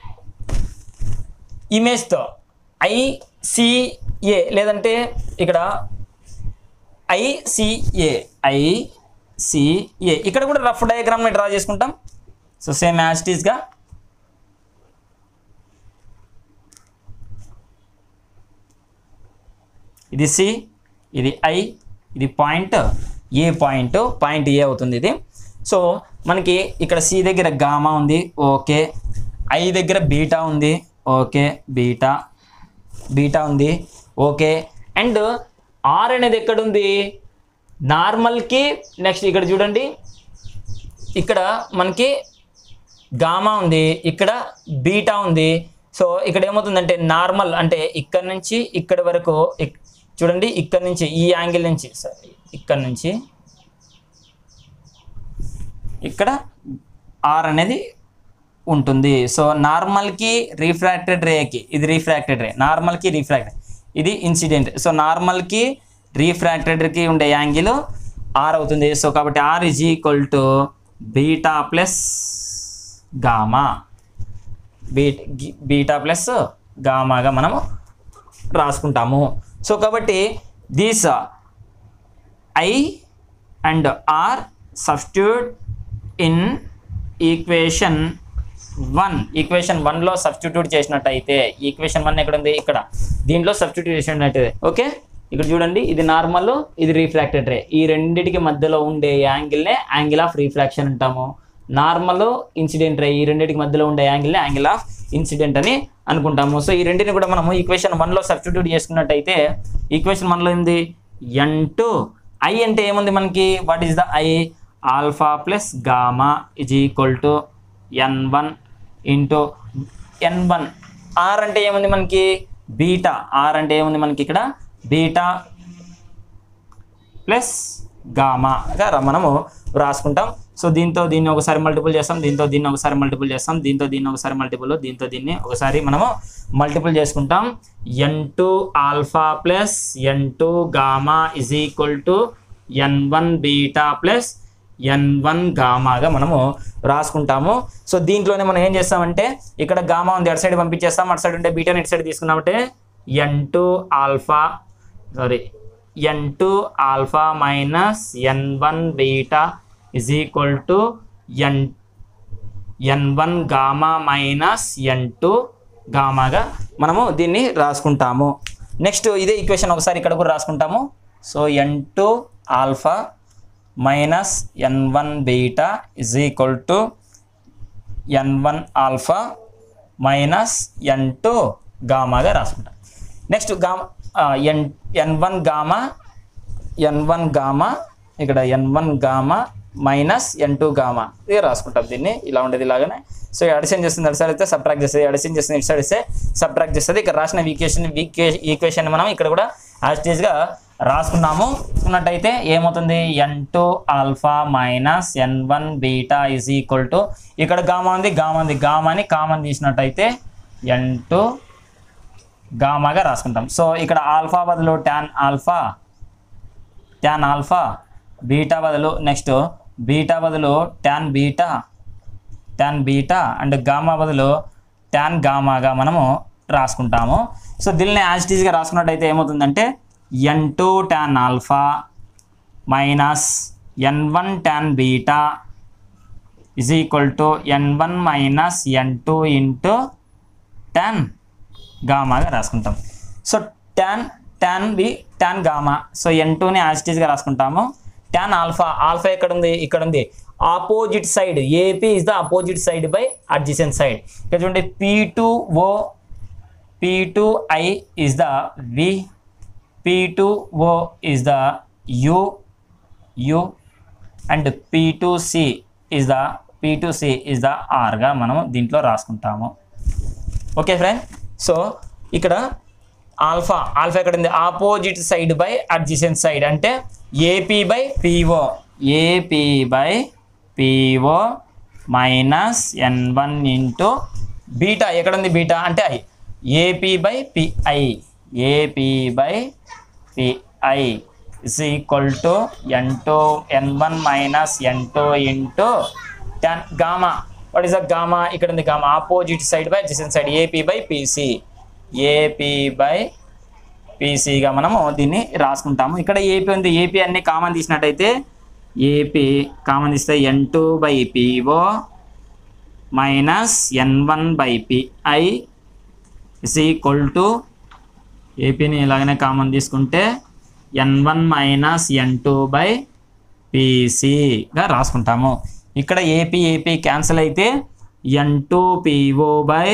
ఇమేజ్తో ఐసిఏ లేదంటే ఇక్కడ ఐసిఏ ఐ సిఏ ఇక్కడ కూడా రఫ్ డయాగ్రామ్ని డ్రా చేసుకుంటాం సో సేమ్ యాస్టీస్గా ఇది సి ఇది ఐ ఇది point A point point A అవుతుంది ఇది సో మనకి ఇక్కడ సి దగ్గర గామా ఉంది ఓకే ఐ దగ్గర బీటా ఉంది ఓకే బీటా బీటా ఉంది ఓకే అండ్ ఆర్ అనేది ఎక్కడ ఉంది నార్మల్కి నెక్స్ట్ ఇక్కడ చూడండి ఇక్కడ మనకి గామా ఉంది ఇక్కడ బీటా ఉంది సో ఇక్కడ ఏమవుతుందంటే నార్మల్ అంటే ఇక్కడ నుంచి ఇక్కడ వరకు ఇక్- చూడండి ఇక్కడ నుంచి ఈ యాంగిల్ నుంచి sorry, ఇక్కడ నుంచి ఇక్కడ ఆర్ అనేది ఉంటుంది సో నార్మల్కి రీఫ్రాక్టెడ్ రేకి ఇది రీఫ్రాక్టెడ్ రే నార్మల్కి రీఫ్రాక్టెడ్ ఇది ఇన్సిడెంట్ సో నార్మల్కి రీఫ్రాక్టెడ్కి ఉండే యాంగిల్ ఆర్ అవుతుంది సో కాబట్టి r is equal to beta plus gamma బీట్ బీటా ప్లస్ గామాగా మనము రాసుకుంటాము సో కాబట్టి these i and are substitute in equation one equation వన్లో సబ్స్టిట్యూట్ చేసినట్టయితే ఈక్వేషన్ వన్ ఎక్కడ ఉంది ఇక్కడ దీంట్లో సబ్స్టిట్యూట్ చేసినట్టయితే ఓకే ఇక్కడ చూడండి ఇది నార్మల్ ఇది రీఫ్రాక్టెడ్ రే ఈ రెండిటికి మధ్యలో ఉండే యాంగిల్నే యాంగిల్ ఆఫ్ రీఫ్రాక్షన్ అంటాము నార్మల్ ఇన్సిడెంట్ రే ఈ రెండింటికి మధ్యలో ఉండే యాంగిల్ని యాంగిల్ ఆఫ్ ఇన్సిడెంట్ అని అనుకుంటాము సో ఈ రెండింటిని కూడా మనము ఈక్వేషన్ వన్లో సబ్స్టిట్యూట్ చేసుకున్నట్టయితే ఈక్వేషన్ వన్లో ఏంది ఎన్ టూ ఐ అంటే ఏముంది మనకి what is the I alpha plus gamma is equal to N one into N one r అంటే ఏముంది మనకి బీటా ఆర్ అంటే ఏముంది మనకి ఇక్కడ బీటా ప్లస్ గామాగా ర- మనము రాసుకుంటాం సో దీంతో దీన్ని ఒకసారి మల్టిపుల్ చేస్తాం దీంతో దీన్ని ఒకసారి మల్టిపుల్ చేస్తాం దీంతో దీన్ని ఒకసారి మల్టిపుల్ దీంతో దీన్ని ఒకసారి మనము మల్టిపుల్ చేసుకుంటాం n two alpha plus N two gamma is equal to N one beta plus N one గామాగా మనము రాసుకుంటాము సో దీంట్లోనే మనం ఏం చేస్తామంటే ఇక్కడ గామా ఉంది అటు సైడ్ పంపించేస్తాం అటు సైడ్ ఉంటే బీటాని ఇటు సైడ్ తీసుకున్నామంటే n two alpha sorry n two alpha minus N one beta is equal to n n one gamma minus N two గామాగా మనము దీన్ని రాసుకుంటాము నెక్స్ట్ ఇదే ఈక్వేషన్ ఒకసారి ఇక్కడ కూడా రాసుకుంటాము so N two alpha minus N one beta is equal to N one alpha minus N two గామాగా రాసుకుంటాం next gamma n n one gamma ఎన్ వన్ గామా ఇక్కడ ఎన్ వన్ గామా మైనస్ ఎన్ టూ గామా ఇది రాసుకుంటాం దీన్ని ఇలా ఉండేది ఇలాగనే సో అడిషన్ చేస్తుంది అటు సైడ్ అయితే సబ్ట్రాక్ట్ చేస్తుంది అడిషన్ చేస్తుంది ఇటు సైడ్ ఇస్తే సబ్ట్రాక్ట్ చేస్తుంది ఇక్కడ రాసిన ఈక్వేషన్ ఈక్వేషన్ మనం ఇక్కడ కూడా యాస్టేజ్గా రాసుకున్నాము ఉన్నట్టయితే ఏమవుతుంది n two alpha minus N one beta is equal to ఇక్కడ గామా ఉంది గామా ఉంది గామాని కామన్ తీసినట్టయితే ఎన్ టూ గామాగా రాసుకుంటాం సో ఇక్కడ ఆల్ఫా బదులు tan alpha tan alpha beta బదులు నెక్స్ట్ బీటా బదులు tan beta tan beta and gamma బదులు ట్యాన్ గామాగా మనము రాసుకుంటాము సో దీన్ని యాజిటీస్గా రాసుకున్నట్టయితే ఏమవుతుందంటే n two tan alpha minus N one tan beta is equal to N one minus N two into tan గామాగా రాసుకుంటాం so tan tan b tan gamma so n టూని యాజిటీస్గా రాసుకుంటాము ట్యాన్ ఆల్ఫా ఆల్ఫా ఎక్కడ ఉంది ఇక్కడ ఉంది opposite side AP is the opposite side by adjacent side ఇక్కడ చూడండి P two O P two I is the v P two O is the u u and P two C is the P two C is the ఆర్గా మనము దీంట్లో రాసుకుంటాము ఓకే ఫ్రెండ్ సో ఇక్కడ ఆల్ఫా ఆల్ఫా ఎక్కడ ఉంది opposite side by adjacent side అంటే AP by PO AP by PO minus N one into beta ఎక్కడ ఉంది బీటా అంటే I AP by PI AP by PI is equal to N two N one minus N two into tan gamma what is the gamma ఇక్కడ ఉంది gamma opposite side by adjacent side AP by PC AP by పీసీగా మనము దీన్ని రాసుకుంటాము ఇక్కడ ఏపీ ఉంది ఏపీ అన్ని కామన్ తీసినట్టయితే ఏపీ కామన్ ఇస్తే ఎన్ two by PO minus N one by PI is equal to ఏపీని ఇలాగనే కామన్ తీసుకుంటే n one minus N two by పీసీగా రాసుకుంటాము ఇక్కడ ఏపీ ఏపీ క్యాన్సిల్ అయితే ఎన్ two PO by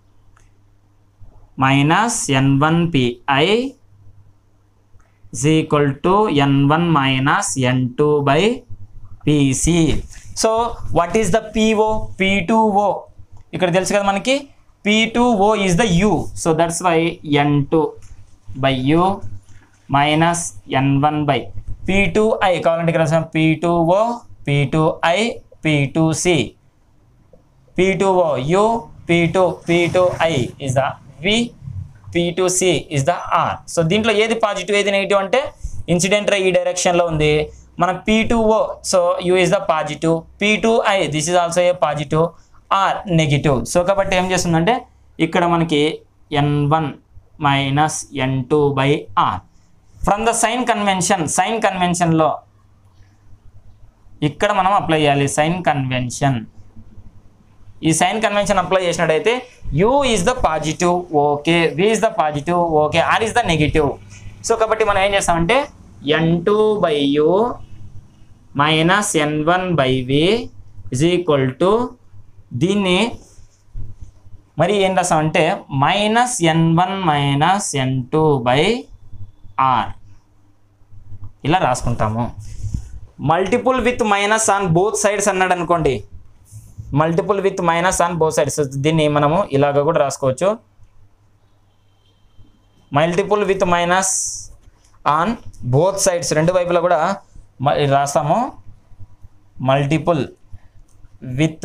minus N one PI is equal to N one minus N two by PC so what is the PO P two O ఇక్కడ తెలుసు కదా మనకి P two O is the u so that's why n two by u minus N one by P two I కావాలంటే ఇక్కడ రాసాం P two O P two I P two C P two O u P two P two I is the v P two C is the r so దీంట్లో ఏది పాజిటివ్ ఏది నెగిటివ్ అంటే ఇన్సిడెంట్ రే ఈ డైరెక్షన్లో ఉంది మన P two O so u is the positive P two I this is also a positive or negative so కాబట్టి ఏం చేస్తుందంటే ఇక్కడ మనకి ఎన్ one minus N two by r from the sign convention sign కన్వెన్షన్లో ఇక్కడ మనం అప్లై చేయాలి సైన్ కన్వెన్షన్ ఈ సైన్ కన్వెన్షన్ అప్లై చేసినట్టయితే u is the positive okay v is the positive okay r is the negative so కాబట్టి మనం ఏం చేస్తామంటే n two by u minus N one by v is equal to దీన్ని మరి ఏం రాస్తామంటే minus N one minus N two by r ఇలా రాసుకుంటాము multiple with minus on both sides అన్నాడు అనుకోండి multiple with minus on both sides దీన్ని మనము ఇలాగ కూడా రాసుకోవచ్చు multiple with minus on both sides రెండు వైపులా కూడా మ- రాస్తాము multiple with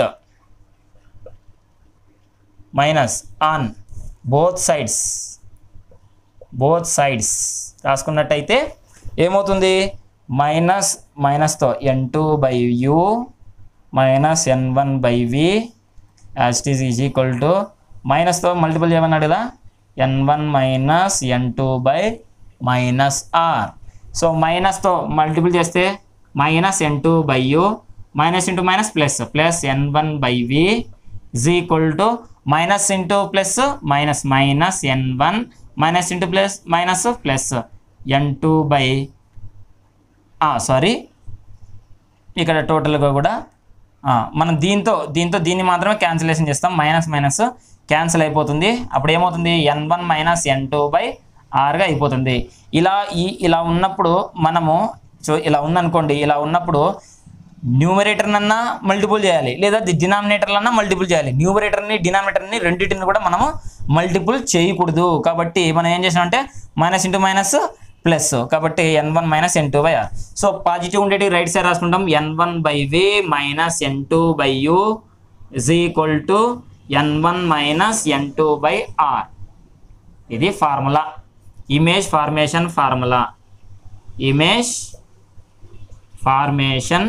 minus on both sides both sides రాసుకున్నట్టయితే ఏమవుతుంది మైనస్ మైనస్తో ఎన్ two by u minus N one by v as it is is equal to మైనస్తో మల్టిపుల్ చేయమన్నాడు కదా n one minus N two by minus r so మైనస్తో మల్టిపుల్ చేస్తే minus N two by u minus into minus plus plus N one by v is equal to minus into plus minus minus N one minus into plus minus plus N two by sorry ఇక్కడ టోటల్గా కూడా ఆ, మనం దీంతో దీంతో దీన్ని మాత్రమే క్యాన్సిలేషన్ చేస్తాం మైనస్ మైనస్ క్యాన్సిల్ అయిపోతుంది అప్పుడు ఏమవుతుంది n one minus N two by ఆర్గా అయిపోతుంది ఇలా ఈ ఇలా ఉన్నప్పుడు మనము సో ఇలా ఉందనుకోండి ఇలా ఉన్నప్పుడు న్యూమరేటర్నన్నా మల్టిపుల్ చేయాలి లేదా డినామినేటర్లన్నా మల్టిపుల్ చేయాలి న్యూమరేటర్ని డినామినేటర్ని రెండింటిని కూడా మనము మల్టిపుల్ చేయకూడదు కాబట్టి మనం ఏం చేసామంటే మైనస్ ఇంటూ మైనస్ ప్లస్ కాబట్టి ఎన్ one minus N two by are so positive ఉండేటి రైట్ సైడ్ రాసుకుంటాం n one by we minus N two by you is equal to N one minus N two by r ఇది formula image formation formula image formation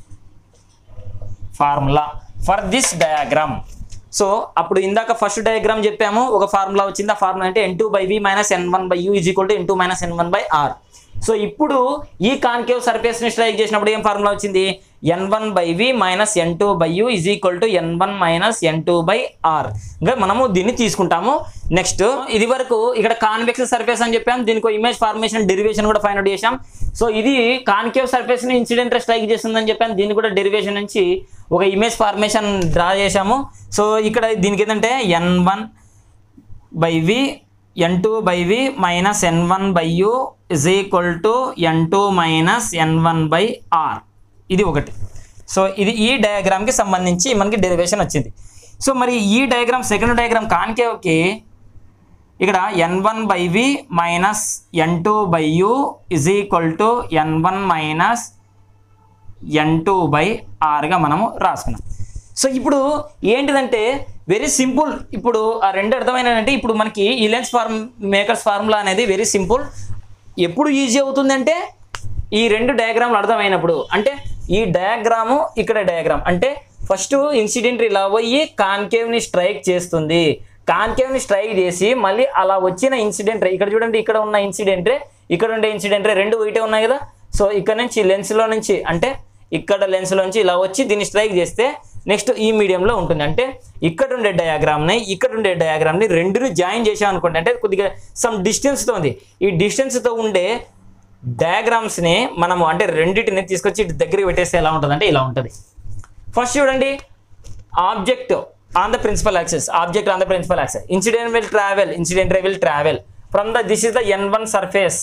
formula for this diagram so అప్పుడు ఇందాక ఫస్ట్ డయాగ్రామ్ చెప్పాము ఒక ఫార్ములా వచ్చింది ఆ ఫార్ములా అంటే n two by we minus N one by you is equal to N two minus N one by are so ఇప్పుడు ఈ కాన్కేవ్ సర్ఫేస్ని స్ట్రైక్ చేసినప్పుడు ఏం ఫార్ములా వచ్చింది n one by we minus N two by you is equal to N one minus N two by r ఇంకా మనము దీన్ని తీసుకుంటాము నెక్స్ట్ ఇది వరకు ఇక్కడ కాన్వెక్స్ సర్ఫేస్ అని చెప్పాం దీనికి ఇమేజ్ ఫార్మేషన్ డెరివేషన్ కూడా ఫైండ్ అవుట్ చేసాం సో ఇది కాన్కేవ్ సర్ఫేస్ ని ఇన్సిడెంట్ స్ట్రైక్ చేస్తుందని చెప్పాను దీన్ని కూడా డెరివేషన్ నుంచి ఒక ఇమేజ్ ఫార్మేషన్ డ్రా చేసాము సో ఇక్కడ దీనికి ఏంటంటే n one by v n two by we minus N one by you is equal to N two minus N one by r ఇది ఒకటి సో ఇది ఈ డయాగ్రామ్కి సంబంధించి మనకి డెరివేషన్ వచ్చింది సో మరి ఈ డయాగ్రామ్ సెకండ్ డయాగ్రామ్ కాన్కేవ్కి ఇక్కడ n one by we minus N two by you is equal to N one minus N two by ఆర్గా మనము రాసుకున్నాం సో ఇప్పుడు ఏంటిదంటే వెరీ సింపుల్ ఇప్పుడు ఆ రెండు అర్థమైనదంటే ఇప్పుడు మనకి ఈ లెన్స్ ఫార్మ్ మేకర్స్ ఫార్ములా అనేది వెరీ సింపుల్ ఎప్పుడు ఈజీ అవుతుందంటే ఈ రెండు డయాగ్రామ్లు అర్థమైనప్పుడు అంటే ఈ డయాగ్రాము ఇక్కడ డయాగ్రామ్ అంటే ఫస్ట్ ఇన్సిడెంట్ ఇలా పోయి కాన్కేవ్ని స్ట్రైక్ చేస్తుంది కాన్కేవ్ని స్ట్రైక్ చేసి మళ్ళీ అలా వచ్చిన ఇన్సిడెంట్ ఇక్కడ చూడండి ఇక్కడ ఉన్న ఇన్సిడెంట్ ఇక్కడ ఉండే ఇన్సిడెంట్ రెండు ఒకటే ఉన్నాయి కదా సో ఇక్కడ నుంచి లెన్స్లో నుంచి అంటే ఇక్కడ లెన్స్లోంచి ఇలా వచ్చి దీన్ని స్ట్రైక్ చేస్తే నెక్స్ట్ ఈ మీడియంలో ఉంటుంది అంటే ఇక్కడ ఉండే డయాగ్రామ్ని ఇక్కడ ఉండే డయాగ్రామ్ని రెండుని జాయిన్ చేసాం అనుకోండి అంటే కొద్దిగా సమ్ డిస్టెన్స్తో ఉంది ఈ డిస్టెన్స్తో ఉండే డయాగ్రామ్స్ని మనము అంటే రెండింటిని తీసుకొచ్చి ఇటు దగ్గరికి పెట్టేస్తే ఎలా ఉంటుంది అంటే ఇలా ఉంటుంది ఫస్ట్ చూడండి object on the principal axis object on the principal axis incident will travel incident will travel from the this is the N one surface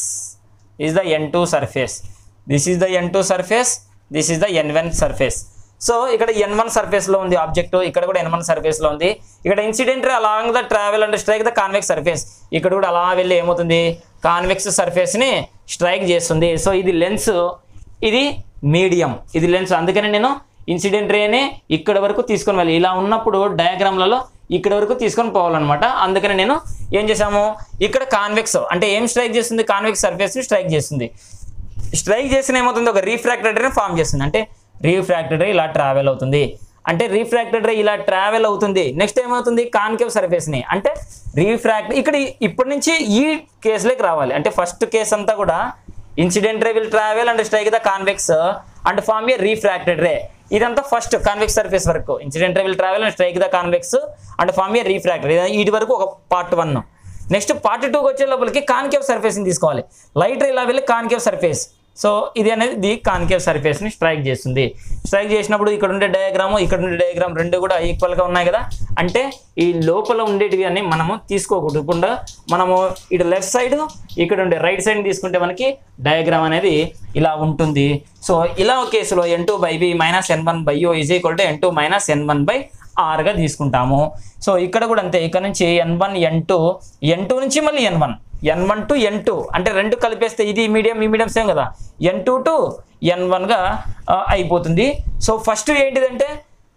is the n2 surface this is the n2 surface this is the n1 surface so ఇక్కడ ఎన్ వన్ సర్ఫేస్ లో ఉంది ఆబ్జెక్ట్ ఇక్కడ కూడా ఎన్ వన్ సర్ఫేస్ లో ఉంది ఇక్కడ incident along the travel and strike the convex surface ఇక్కడ కూడా అలా వెళ్ళి ఏమవుతుంది కాన్వెక్స్ సర్ఫేస్ ని స్ట్రైక్ చేస్తుంది సో ఇది లెన్స్ ఇది మీడియం ఇది లెన్స్ అందుకని నేను ఇన్సిడెంట్ రేనే ఇక్కడ వరకు తీసుకొని వెళ్ళి ఇలా ఉన్నప్పుడు డయాగ్రామ్లలో ఇక్కడ వరకు తీసుకొని పోవాలన్నమాట అందుకని నేను ఏం చేశాము ఇక్కడ కాన్వెక్స్ అంటే ఏం స్ట్రైక్ చేస్తుంది కాన్వెక్స్ సర్ఫేస్ని స్ట్రైక్ చేస్తుంది స్ట్రైక్ చేసిన ఏమవుతుంది ఒక రీఫ్రాక్టెడ్ రే ఫామ్ చేస్తుంది అంటే రీఫ్రాక్టెడ్ రే ఇలా ట్రావెల్ అవుతుంది అంటే రీఫ్రాక్టెడ్ రే ఇలా ట్రావెల్ అవుతుంది నెక్స్ట్ ఏమవుతుంది కాన్కేవ్ సర్ఫేస్ని అంటే రీఫ్రాక్ట్ ఇక్కడ ఇప్పటి నుంచి ఈ కేసులోకి రావాలి అంటే ఫస్ట్ కేసు అంతా కూడా incident ray will travel and strike the convex and form a refracted ray ఇదంతా ఫస్ట్ కాన్వెక్స్ సర్ఫేస్ వరకు incident ray will travel and strike the convex and form a refracted ఇది వరకు ఒక పార్ట్ వన్ నెక్స్ట్ పార్ట్ టూకి వచ్చే లోపలికి కాన్కేవ్ సర్ఫేస్ని తీసుకోవాలి లైట్ రే ఇలా వెళ్ళి కాన్కేవ్ సర్ఫేస్ సో ఇది అనేది ది కాన్కేవ్ సర్ఫేస్ని స్ట్రైక్ చేస్తుంది స్ట్రైక్ చేసినప్పుడు ఇక్కడ ఉండే డయాగ్రాము ఇక్కడ ఉండే డయాగ్రామ్ రెండు కూడా ఈక్వల్గా ఉన్నాయి కదా అంటే ఈ లోపల ఉండేటివి అని మనము తీసుకోకుండా మనము ఇటు లెఫ్ట్ సైడ్ ఇక్కడ ఉండే రైట్ సైడ్ తీసుకుంటే మనకి డయాగ్రామ్ అనేది ఇలా ఉంటుంది సో ఇలా ఒక కేసులో n two by b minus N one by o is equal to N two minus N one by ఆర్గా తీసుకుంటాము సో ఇక్కడ కూడా అంతే ఇక్కడ నుంచి n one n two n two నుంచి మళ్ళీ n one N one to N two అంటే రెండు కలిపేస్తే ఇది మీడియం ఈ మీడియం సేమ్ కదా ఎన్ టూ టు ఎన్ వన్గా అయిపోతుంది సో ఫస్ట్ ఏంటిదంటే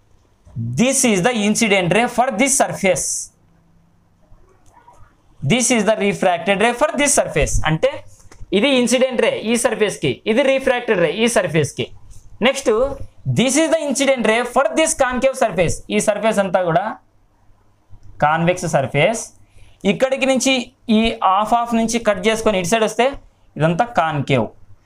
this is the incident ray for this surface this is the refracted ray for this surface అంటే ఇది ఇన్సిడెంట్ రే ఈ సర్ఫేస్కి ఇది రీఫ్రాక్టెడ్ రే ఈ సర్ఫేస్కి next this is the incident ray for this concave surface ఈ సర్ఫేస్ అంతా కూడా కాన్వెక్స్ సర్ఫేస్ ఇక్కడికి నుంచి ఈ ఆఫ్ ఆఫ్ నుంచి కట్ చేసుకొని ఇటు సైడ్ వస్తే ఇదంతా కాన్కేవ్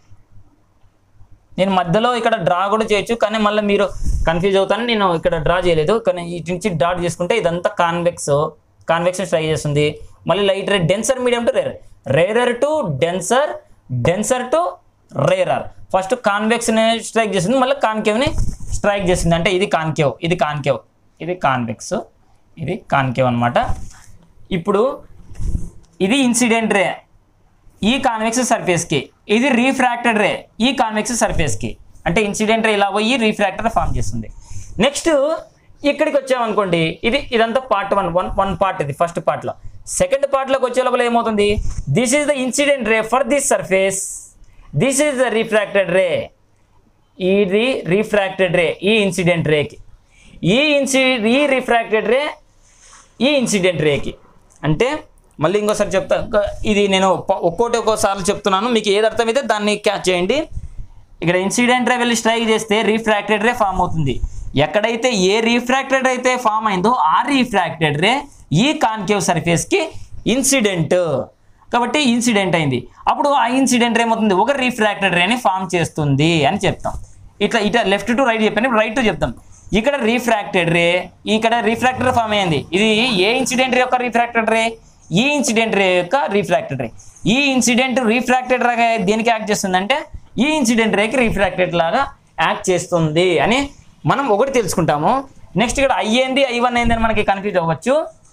నేను మధ్యలో ఇక్కడ డ్రా కూడా చేయొచ్చు కానీ మళ్ళీ మీరు కన్ఫ్యూజ్ అవుతానని నేను ఇక్కడ డ్రా చేయలేదు కానీ ఇటు నుంచి డాట్ చేసుకుంటే ఇదంతా కాన్వెక్స్ కాన్వెక్స్ ట్రై చేస్తుంది మళ్ళీ light rare denser medium to rare rarer to denser denser to rarer first కాన్వెక్స్ని స్ట్రైక్ చేస్తుంది మళ్ళీ కాన్కేవ్ని స్ట్రైక్ చేస్తుంది అంటే ఇది కాన్కేవ్ ఇది కాన్కేవ్ ఇది కాన్వెక్స్ ఇది కాన్కేవ్ అన్నమాట ఇప్పుడు ఇది ఇన్సిడెంట్ రే ఈ కాన్వెక్స్ సర్ఫేస్కి ఇది రీఫ్రాక్టెడ్ రే ఈ కాన్వెక్స్ సర్ఫేస్కి అంటే ఇన్సిడెంట్ రే ఇలా పోయి రీఫ్రాక్టర్ ఫామ్ చేస్తుంది నెక్స్ట్ ఇక్కడికి వచ్చామనుకోండి ఇది ఇదంతా part one one one part ఇది ఫస్ట్ పార్ట్లో సెకండ్ పార్ట్లోకి వచ్చే లోపల ఏమవుతుంది this is the incident ray for this surface this is the refracted ray ఇది రీఫ్రాక్టెడ్ రే ఈ ఇన్సిడెంట్ రేకి ఈ ఇన్సి ఈ రిఫ్రాక్టెడ్ రే ఈ ఇన్సిడెంట్ రేకి అంటే మళ్ళీ ఇంకోసారి చెప్తా ఇంకా ఇది నేను ప- ఒక్కోటి ఒక్కోసార్లు చెప్తున్నాను మీకు ఏది అర్థమైతే దాన్ని క్యాచ్ చేయండి ఇక్కడ ఇన్సిడెంట్ రే వెళ్ళి స్ట్రైక్ చేస్తే రీఫ్రాక్టెడ్ రే ఫామ్ అవుతుంది ఎక్కడైతే ఏ రీఫ్రాక్టెడ్ అయితే ఫామ్ అయిందో ఆ రీఫ్రాక్టెడ్ రే ఈ కాన్కేవ్ సర్ఫేస్కి ఇన్సిడెంట్ కాబట్టి ఇన్సిడెంట్ అయింది అప్పుడు ఆ ఇన్సిడెంట్ ఏమవుతుంది ఒక రీఫ్రాక్టెడ్ రేని ఫామ్ చేస్తుంది అని చెప్తాం ఇట్లా ఇట్లా లెఫ్ట్ టు రైట్ చెప్పాను ఇప్పుడు రైట్ టు చెప్తాం ఇక్కడ రీఫ్రాక్టెడ్ రే ఇక్కడ రీఫ్రాక్టెడ్ ఫామ్ అయింది ఇది ఏ ఇన్సిడెంట్ యొక్క రీఫ్రాక్టెడ్ రే ఈ ఇన్సిడెంట్ రే యొక్క రీఫ్రాక్టెడ్ రే ఈ ఇన్సిడెంట్ రీఫ్రాక్టెడ్ లాగా దేనికి యాక్ట్ చేస్తుందంటే ఈ ఇన్సిడెంట్ రేకి రీఫ్రాక్టెడ్ లాగా యాక్ట్ చేస్తుంది అని మనం ఒకటి తెలుసుకుంటాము నెక్స్ట్ ఇక్కడ ఐ ఏంది ఐ వన్ ఏంది అని మనకి కన్ఫ్యూజ్ అవ్వచ్చు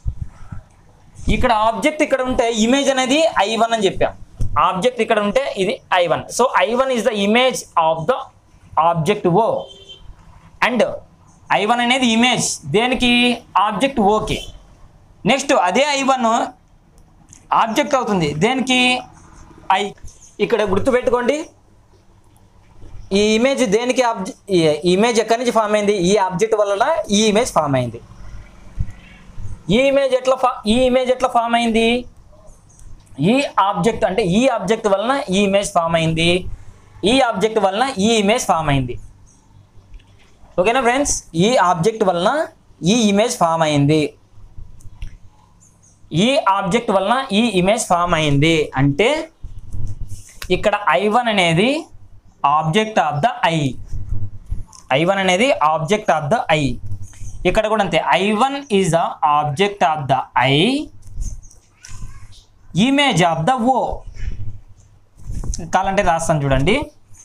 ఇక్కడ ఆబ్జెక్ట్ ఇక్కడ ఉంటే ఇమేజ్ అనేది ఐ వన్ అని చెప్పాం ఆబ్జెక్ట్ ఇక్కడ ఉంటే ఇది I one so I one is the image of the object O and I one అనేది ఇమేజ్ దేనికి ఆబ్జెక్ట్ ఓకే నెక్స్ట్ అదే ఐ వన్ ఆబ్జెక్ట్ అవుతుంది దేనికి ఐ ఇక్కడ గుర్తుపెట్టుకోండి ఈ ఇమేజ్ దేనికి ఆబ్జె ఈ ఇమేజ్ ఎక్కడి నుంచి ఫామ్ అయింది ఈ ఆబ్జెక్ట్ వలన ఈ ఇమేజ్ ఫామ్ అయింది ఈ ఇమేజ్ ఎట్లా ఫా ఈ ఇమేజ్ ఎట్లా ఫామ్ అయింది ఈ ఆబ్జెక్ట్ అంటే ఈ ఆబ్జెక్ట్ వలన ఈ ఇమేజ్ ఫామ్ అయింది ఈ ఆబ్జెక్ట్ వలన ఈ ఇమేజ్ ఫామ్ అయింది ఓకేనా ఫ్రెండ్స్ ఈ ఆబ్జెక్ట్ వలన ఈ ఇమేజ్ ఫామ్ అయింది ఈ ఆబ్జెక్ట్ వలన ఈ ఇమేజ్ ఫామ్ అయింది అంటే ఇక్కడ ఐ వన్ అనేది object of the I I one అనేది ఆబ్జెక్ట్ ఆఫ్ ద ఐ ఇక్కడ కూడా అంతే I one is the object of the I image of the O కావాలంటే రాస్తాను చూడండి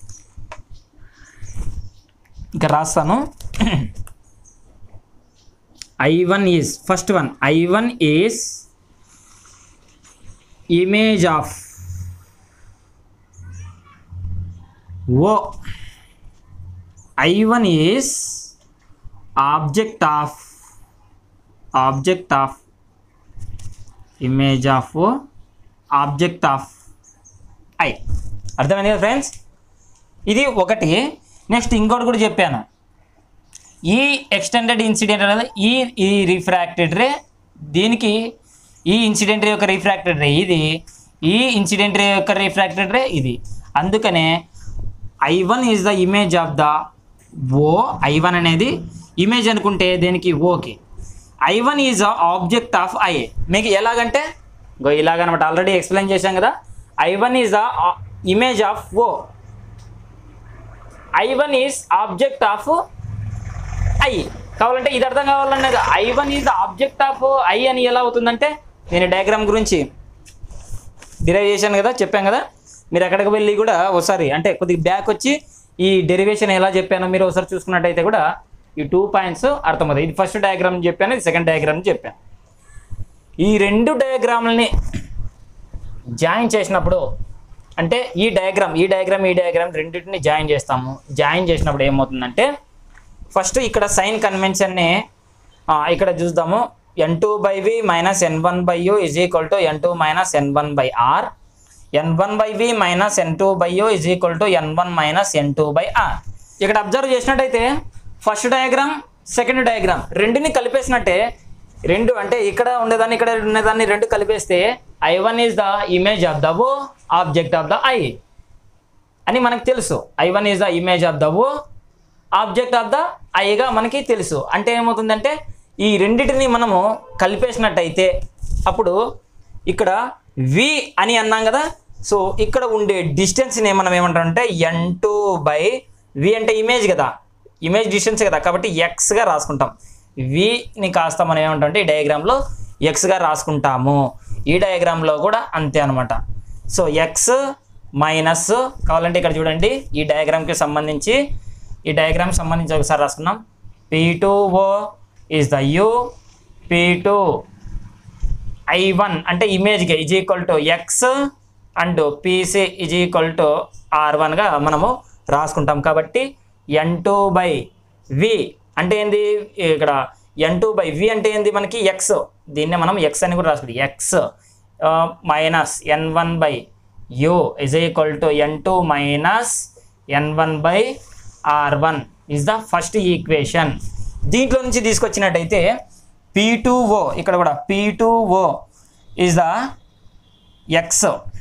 ఇంకా రాస్తాను I one is first one I one is image of O I one is object of object of image of object of I అర్థమైంది కదా ఫ్రెండ్స్ ఇది ఒకటి నెక్స్ట్ ఇంకోటి కూడా చెప్పాను ఈ ఎక్స్టెండెడ్ ఇన్సిడెంట్ అనేది ఈ ఈ రిఫ్రాక్టెడ్ రే దీనికి ఈ ఇన్సిడెంట్ రే యొక్క రిఫ్రాక్టెడ్ రే ఇది ఈ ఇన్సిడెంట్ రే యొక్క రిఫ్రాక్టెడ్ రే ఇది అందుకనే I one is the image of the O I one అనేది ఇమేజ్ అనుకుంటే దేనికి ఓకి I one is the object of I మీకు ఎలాగంటే గో ఇలాగనమాట ఆల్రెడీ ఎక్స్ప్లెయిన్ చేశాం కదా I one is the image of O I one is object of I కావాలంటే ఇది అర్థం కావాలన్నా I one is object of I అని ఎలా అవుతుందంటే నేను డయాగ్రామ్ గురించి డిరైవ్ చేశాను కదా చెప్పాను కదా మీరు ఎక్కడికి వెళ్ళి కూడా ఒకసారి అంటే కొద్దిగా బ్యాక్ వచ్చి ఈ డెరివేషన్ ఎలా చెప్పానో మీరు ఒకసారి చూసుకున్నట్టయితే కూడా ఈ టూ పాయింట్స్ అర్థమవుతాయి ఇది ఫస్ట్ డయాగ్రామ్ చెప్పాను ఇది సెకండ్ డయాగ్రామ్ చెప్పాను ఈ రెండు డయాగ్రామ్లని జాయిన్ చేసినప్పుడు అంటే ఈ డయాగ్రామ్ ఈ డయాగ్రామ్ ఈ డయాగ్రామ్ రెండింటిని జాయిన్ చేస్తాము జాయిన్ చేసినప్పుడు ఏమవుతుందంటే ఫస్ట్ ఇక్కడ సైన్ కన్వెన్షన్ని ఇక్కడ చూద్దాము n two by we minus N one by you is equal to N two minus N one by are n one by we minus N two by you is equal to N one minus N two by r ఇక్కడ అబ్జర్వ్ చేసినట్టయితే ఫస్ట్ డయాగ్రామ్ సెకండ్ డయాగ్రామ్ రెండుని కలిపేసినట్టే రెండు అంటే ఇక్కడ ఉండేదాన్ని ఇక్కడ ఉండేదాన్ని రెండు కలిపేస్తే I one is the image of the O object of the I అని మనకు తెలుసు I one is the image of the O object of the ఐగా మనకి తెలుసు అంటే ఏమవుతుందంటే ఈ రెండిటిని మనము కలిపేసినట్టయితే అప్పుడు ఇక్కడ వి అని అన్నాం కదా సో ఇక్కడ ఉండే డిస్టెన్స్ని మనం ఏమంటామంటే ఎన్ టూ బై వి అంటే ఇమేజ్ కదా ఇమేజ్ డిస్టెన్స్ కదా కాబట్టి ఎక్స్గా రాసుకుంటాం విని కాస్త మనం ఏమంటామంటే ఈ డయాగ్రామ్లో ఎక్స్గా రాసుకుంటాము ఈ డయాగ్రామ్లో కూడా అంతే అనమాట సో ఎక్స్ మైనస్ కావాలంటే ఇక్కడ చూడండి ఈ డయాగ్రామ్కి సంబంధించి ఈ డయాగ్రామ్ సంబంధించి ఒకసారి రాసుకున్నాం P two O is the u P two I one అంటే ఇమేజ్కి is equal to x and PC is equal to r వన్గా మనము రాసుకుంటాం కాబట్టి ఎన్ టూ బై వి అంటే ఏంది ఇక్కడ ఎన్ టూ బై వి అంటే ఏంది మనకి ఎక్స్ దీన్నే మనం ఎక్స్ అని కూడా రాసుకుంటాం x minus N one by you is equal to N two minus N one by are one is the first equation దీంట్లో నుంచి తీసుకొచ్చినట్టయితే పీ టూ ఓ ఇక్కడ కూడా P two O is the x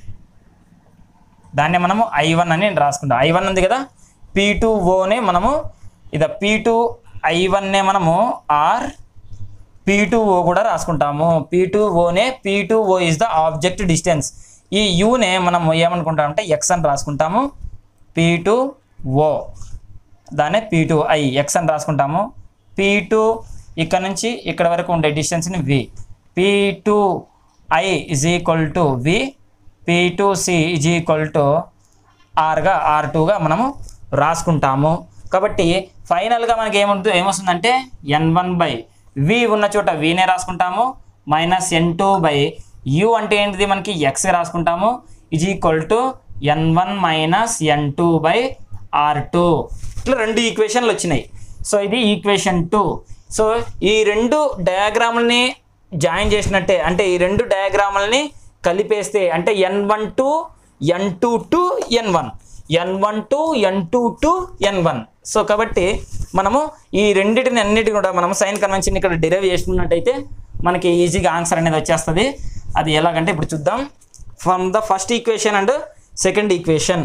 దాన్ని మనము ఐ వన్ అని రాసుకుంటాం ఐ వన్ ఉంది కదా పీ టూ ఓనే మనము ఇది పీ టూ ఐ వన్నే మనము ఆర్ పీ టూ ఓ కూడా రాసుకుంటాము పీ టూ ఓనే P two O is the object distance ఈ యూనే మనం ఏమనుకుంటామంటే ఎక్స్ అని రాసుకుంటాము పీ టూ ఓ దాన్నే పీ టూ ఐ ఎక్స్ అని రాసుకుంటాము పీ టూ ఇక్కడ నుంచి ఇక్కడ వరకు ఉండే డిస్టెన్స్ని v P two I is equal to v P two C is equal to ఆర్గా ఆర్ టూగా మనము రాసుకుంటాము కాబట్టి ఫైనల్గా మనకి ఏముంటుంది ఏమొస్తుందంటే ఎన్ వన్ బై వి ఉన్న చోట వినే రాసుకుంటాము minus N two by u అంటే ఏంటిది మనకి ఎక్స్ రాసుకుంటాము is equal to N one minus N two by are two ఇట్లా రెండు ఈక్వేషన్లు వచ్చినాయి సో ఇది ఈక్వేషన్ టూ సో ఈ రెండు డయాగ్రాములని జాయిన్ చేసినట్టే అంటే ఈ రెండు డయాగ్రాములని కలిపేస్తే అంటే n one to N two to N one N one to N two to N one so కాబట్టి మనము ఈ రెండింటిని అన్నిటిని కూడా మనం సైన్ కన్వెన్షన్ ఇక్కడ డిరైవ్ చేసుకున్నట్టయితే మనకి ఈజీగా ఆన్సర్ అనేది వచ్చేస్తుంది అది ఎలాగంటే ఇప్పుడు చూద్దాం from the first equation and second equation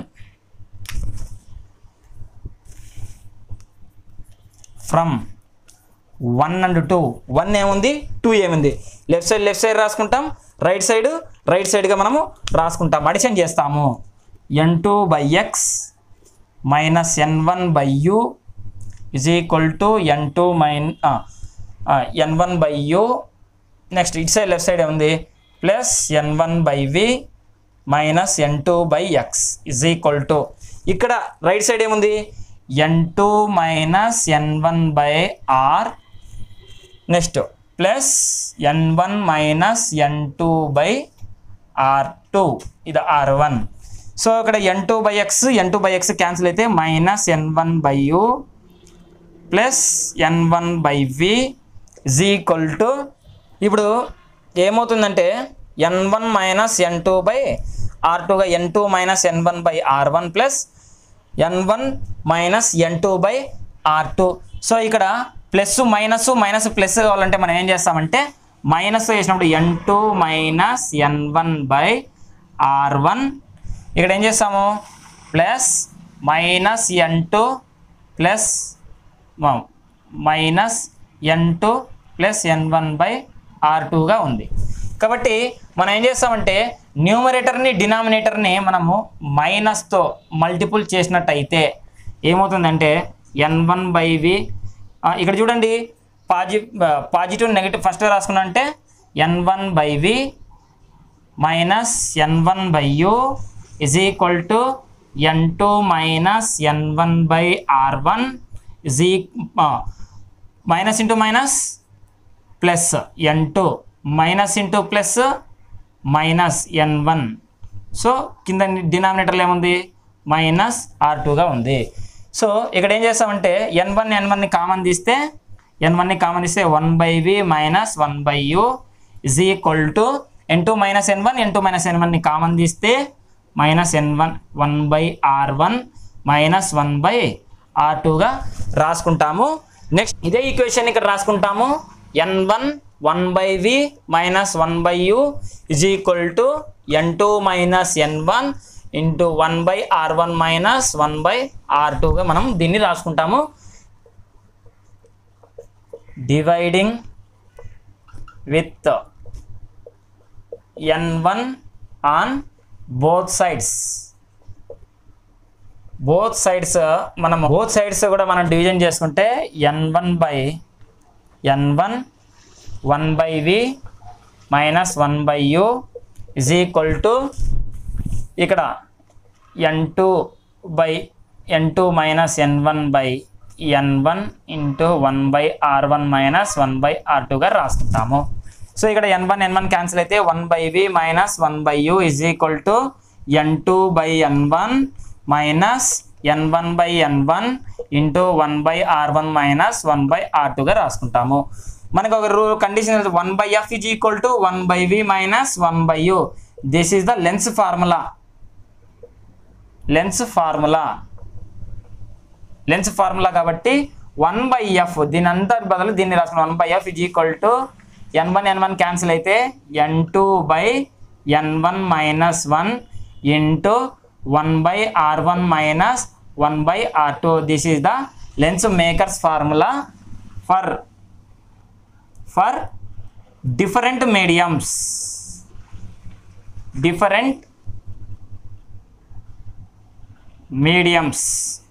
from one and two one ఏముంది టూ ఏముంది లెఫ్ట్ సైడ్ లెఫ్ట్ సైడ్ రాసుకుంటాం రైట్ సైడ్ రైట్ సైడ్గా మనము రాసుకుంటాం అడిషన్ చేస్తాము n two by x minus N one by you is equal to N two minus n one by u next it side left side ఏముంది plus N one by we minus N two by x is equal to ఇక్కడ రైట్ సైడ్ ఏముంది n two minus N one by r next plus N one minus N two by are two ఇది ఆర్ వన్ సో ఇక్కడ n two by x n two by x cancel అయితే minus N one by you plus N one by v is equal to ఇప్పుడు ఏమవుతుందంటే n one minus N two by r టూగా n two minus N one by are one plus N one minus N two by are two so ఇక్కడ ప్లస్ మైనస్ మైనస్ ప్లస్ కావాలంటే మనం ఏం చేస్తామంటే మైనస్ వేసినప్పుడు n two minus N one by are one ఇక్కడ ఏం చేస్తాము plus minus N two plus minus N two plus N one by r టూగా ఉంది కాబట్టి మనం ఏం చేస్తామంటే న్యూమరేటర్ని డినామినేటర్ని మనము మైనస్తో మల్టిపుల్ చేసినట్టయితే ఏమవుతుందంటే ఎన్ వన్ బై వి ఇక్కడ చూడండి పాజి పాజిటివ్ నెగిటివ్ ఫస్ట్ రాసుకున్నా అంటే n one by we minus N one by you is equal to N two minus N one by are one is ఈ మైనస్ ఇంటూ మైనస్ ప్లస్ ఎన్ two minus into plus minus ఎన్ వన్ సో కింద డినామినేటర్లో ఏముంది మైనస్ ఆర్ టూగా ఉంది సో ఇక్కడ ఏం చేస్తామంటే ఎన్ వన్ ఎన్ వన్ని కామన్ తీస్తే ఎన్ వన్ని కామన్ తీస్తే one by we minus one by you is equal to N two minus N one n two minus n వన్ని కామన్ తీస్తే minus N one one by are one minus one by r టూగా రాసుకుంటాము నెక్స్ట్ ఇదే ఈక్వేషన్ ఇక్కడ రాసుకుంటాము n one one by we minus one by you is equal to N two minus N one into one by are one minus one by r టూగా మనం దీన్ని రాసుకుంటాము dividing with n one on both sides both sides మనం బోత్ సైడ్స్ కూడా మనం డివిజన్ చేసుకుంటే n one by N one one by we minus one by you is equal to ఇక్కడ n two by N two minus N one by N one into one by are one minus one by r టూగా రాసుకుంటాము సో ఇక్కడ ఎన్ వన్ ఎన్ వన్ క్యాన్సిల్ అయితే one by we minus one by you is equal to N two by N one minus N one by N one into one by are one minus one by r టూగా రాసుకుంటాము మనకు ఒక rule condition one by F is equal to one by we minus one by u this is the lens formula lens formula lens formula కాబట్టి వన్ బై ఎఫ్ దీని అంతా బదులు దీన్ని రాసుకున్నాం one by F is equal to N one N one cancel అయితే ఎన్ two by N one minus one into one by are one minus one by are two this is the lens makers formula for for different mediums different mediums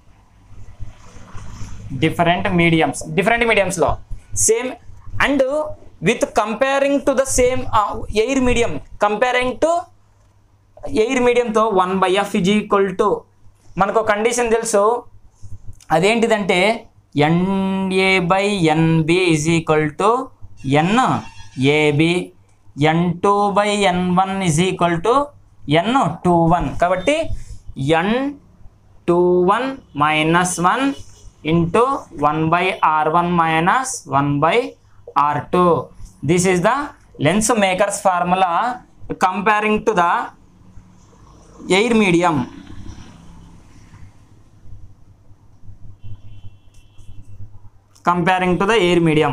different mediums different మీడియమ్స్లో same and with comparing to the same air medium comparing to air మీడియంతో one by F is equal to మనకు కండిషన్ తెలుసు అదేంటిదంటే N A by N B is equal to N A B N two by N one is equal to N two one కాబట్టి N two one minus one into one by are one minus one by are two this is the lens makers formula comparing to the air medium comparing to the air medium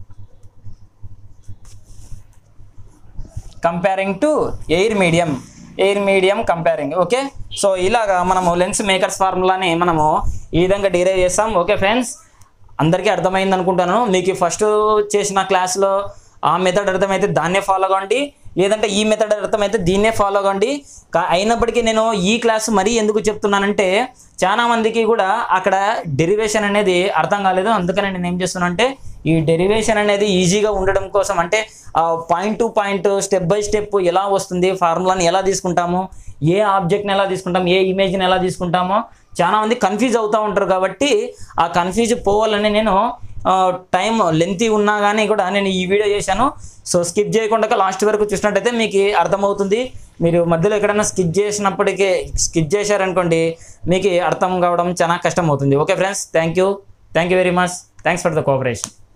comparing to air medium air medium comparing okay so ఇలాగా మనము లెన్స్ మేకర్స్ ఫార్ములాని మనము ఈ విధంగా డిరైవ్ చేస్తాం ఓకే ఫ్రెండ్స్ అందరికీ అర్థమైంది అనుకుంటాను మీకు ఫస్ట్ చేసిన క్లాస్లో ఆ మెథడ్ అర్థమైతే దాన్నే ఫాలో అవ్వండి లేదంటే ఈ మెథడ్ అర్థమైతే దీన్నే ఫాలో అవ్వండి కా- అయినప్పటికీ నేను ఈ క్లాస్ మరీ ఎందుకు చెప్తున్నానంటే చాలా మందికి కూడా అక్కడ డెరివేషన్ అనేది అర్థం కాలేదు అందుకని నేను ఏం చేస్తున్నా అంటే ఈ డెరివేషన్ అనేది ఈజీగా ఉండడం కోసం అంటే point to point step by step ఎలా వస్తుంది ఫార్ములాని ఎలా తీసుకుంటాము ఏ ఆబ్జెక్ట్ని ఎలా తీసుకుంటాం ఏ ఇమేజ్ని ఎలా తీసుకుంటామో చాలా మంది కన్ఫ్యూజ్ అవుతూ ఉంటారు కాబట్టి ఆ కన్ఫ్యూజ్ పోవాలని నేను టైం లెంతీ ఉన్నా కానీ కూడా నేను ఈ వీడియో చేశాను సో స్కిప్ చేయకుండా లాస్ట్ వరకు చూసినట్టయితే మీకు అర్థమవుతుంది మీరు మధ్యలో ఎక్కడైనా స్కిప్ చేసినప్పటికీ స్కిప్ చేశారనుకోండి మీకు అర్థం కావడం చాలా కష్టం అవుతుంది okay friends thank you thank you very much thanks for the cooperation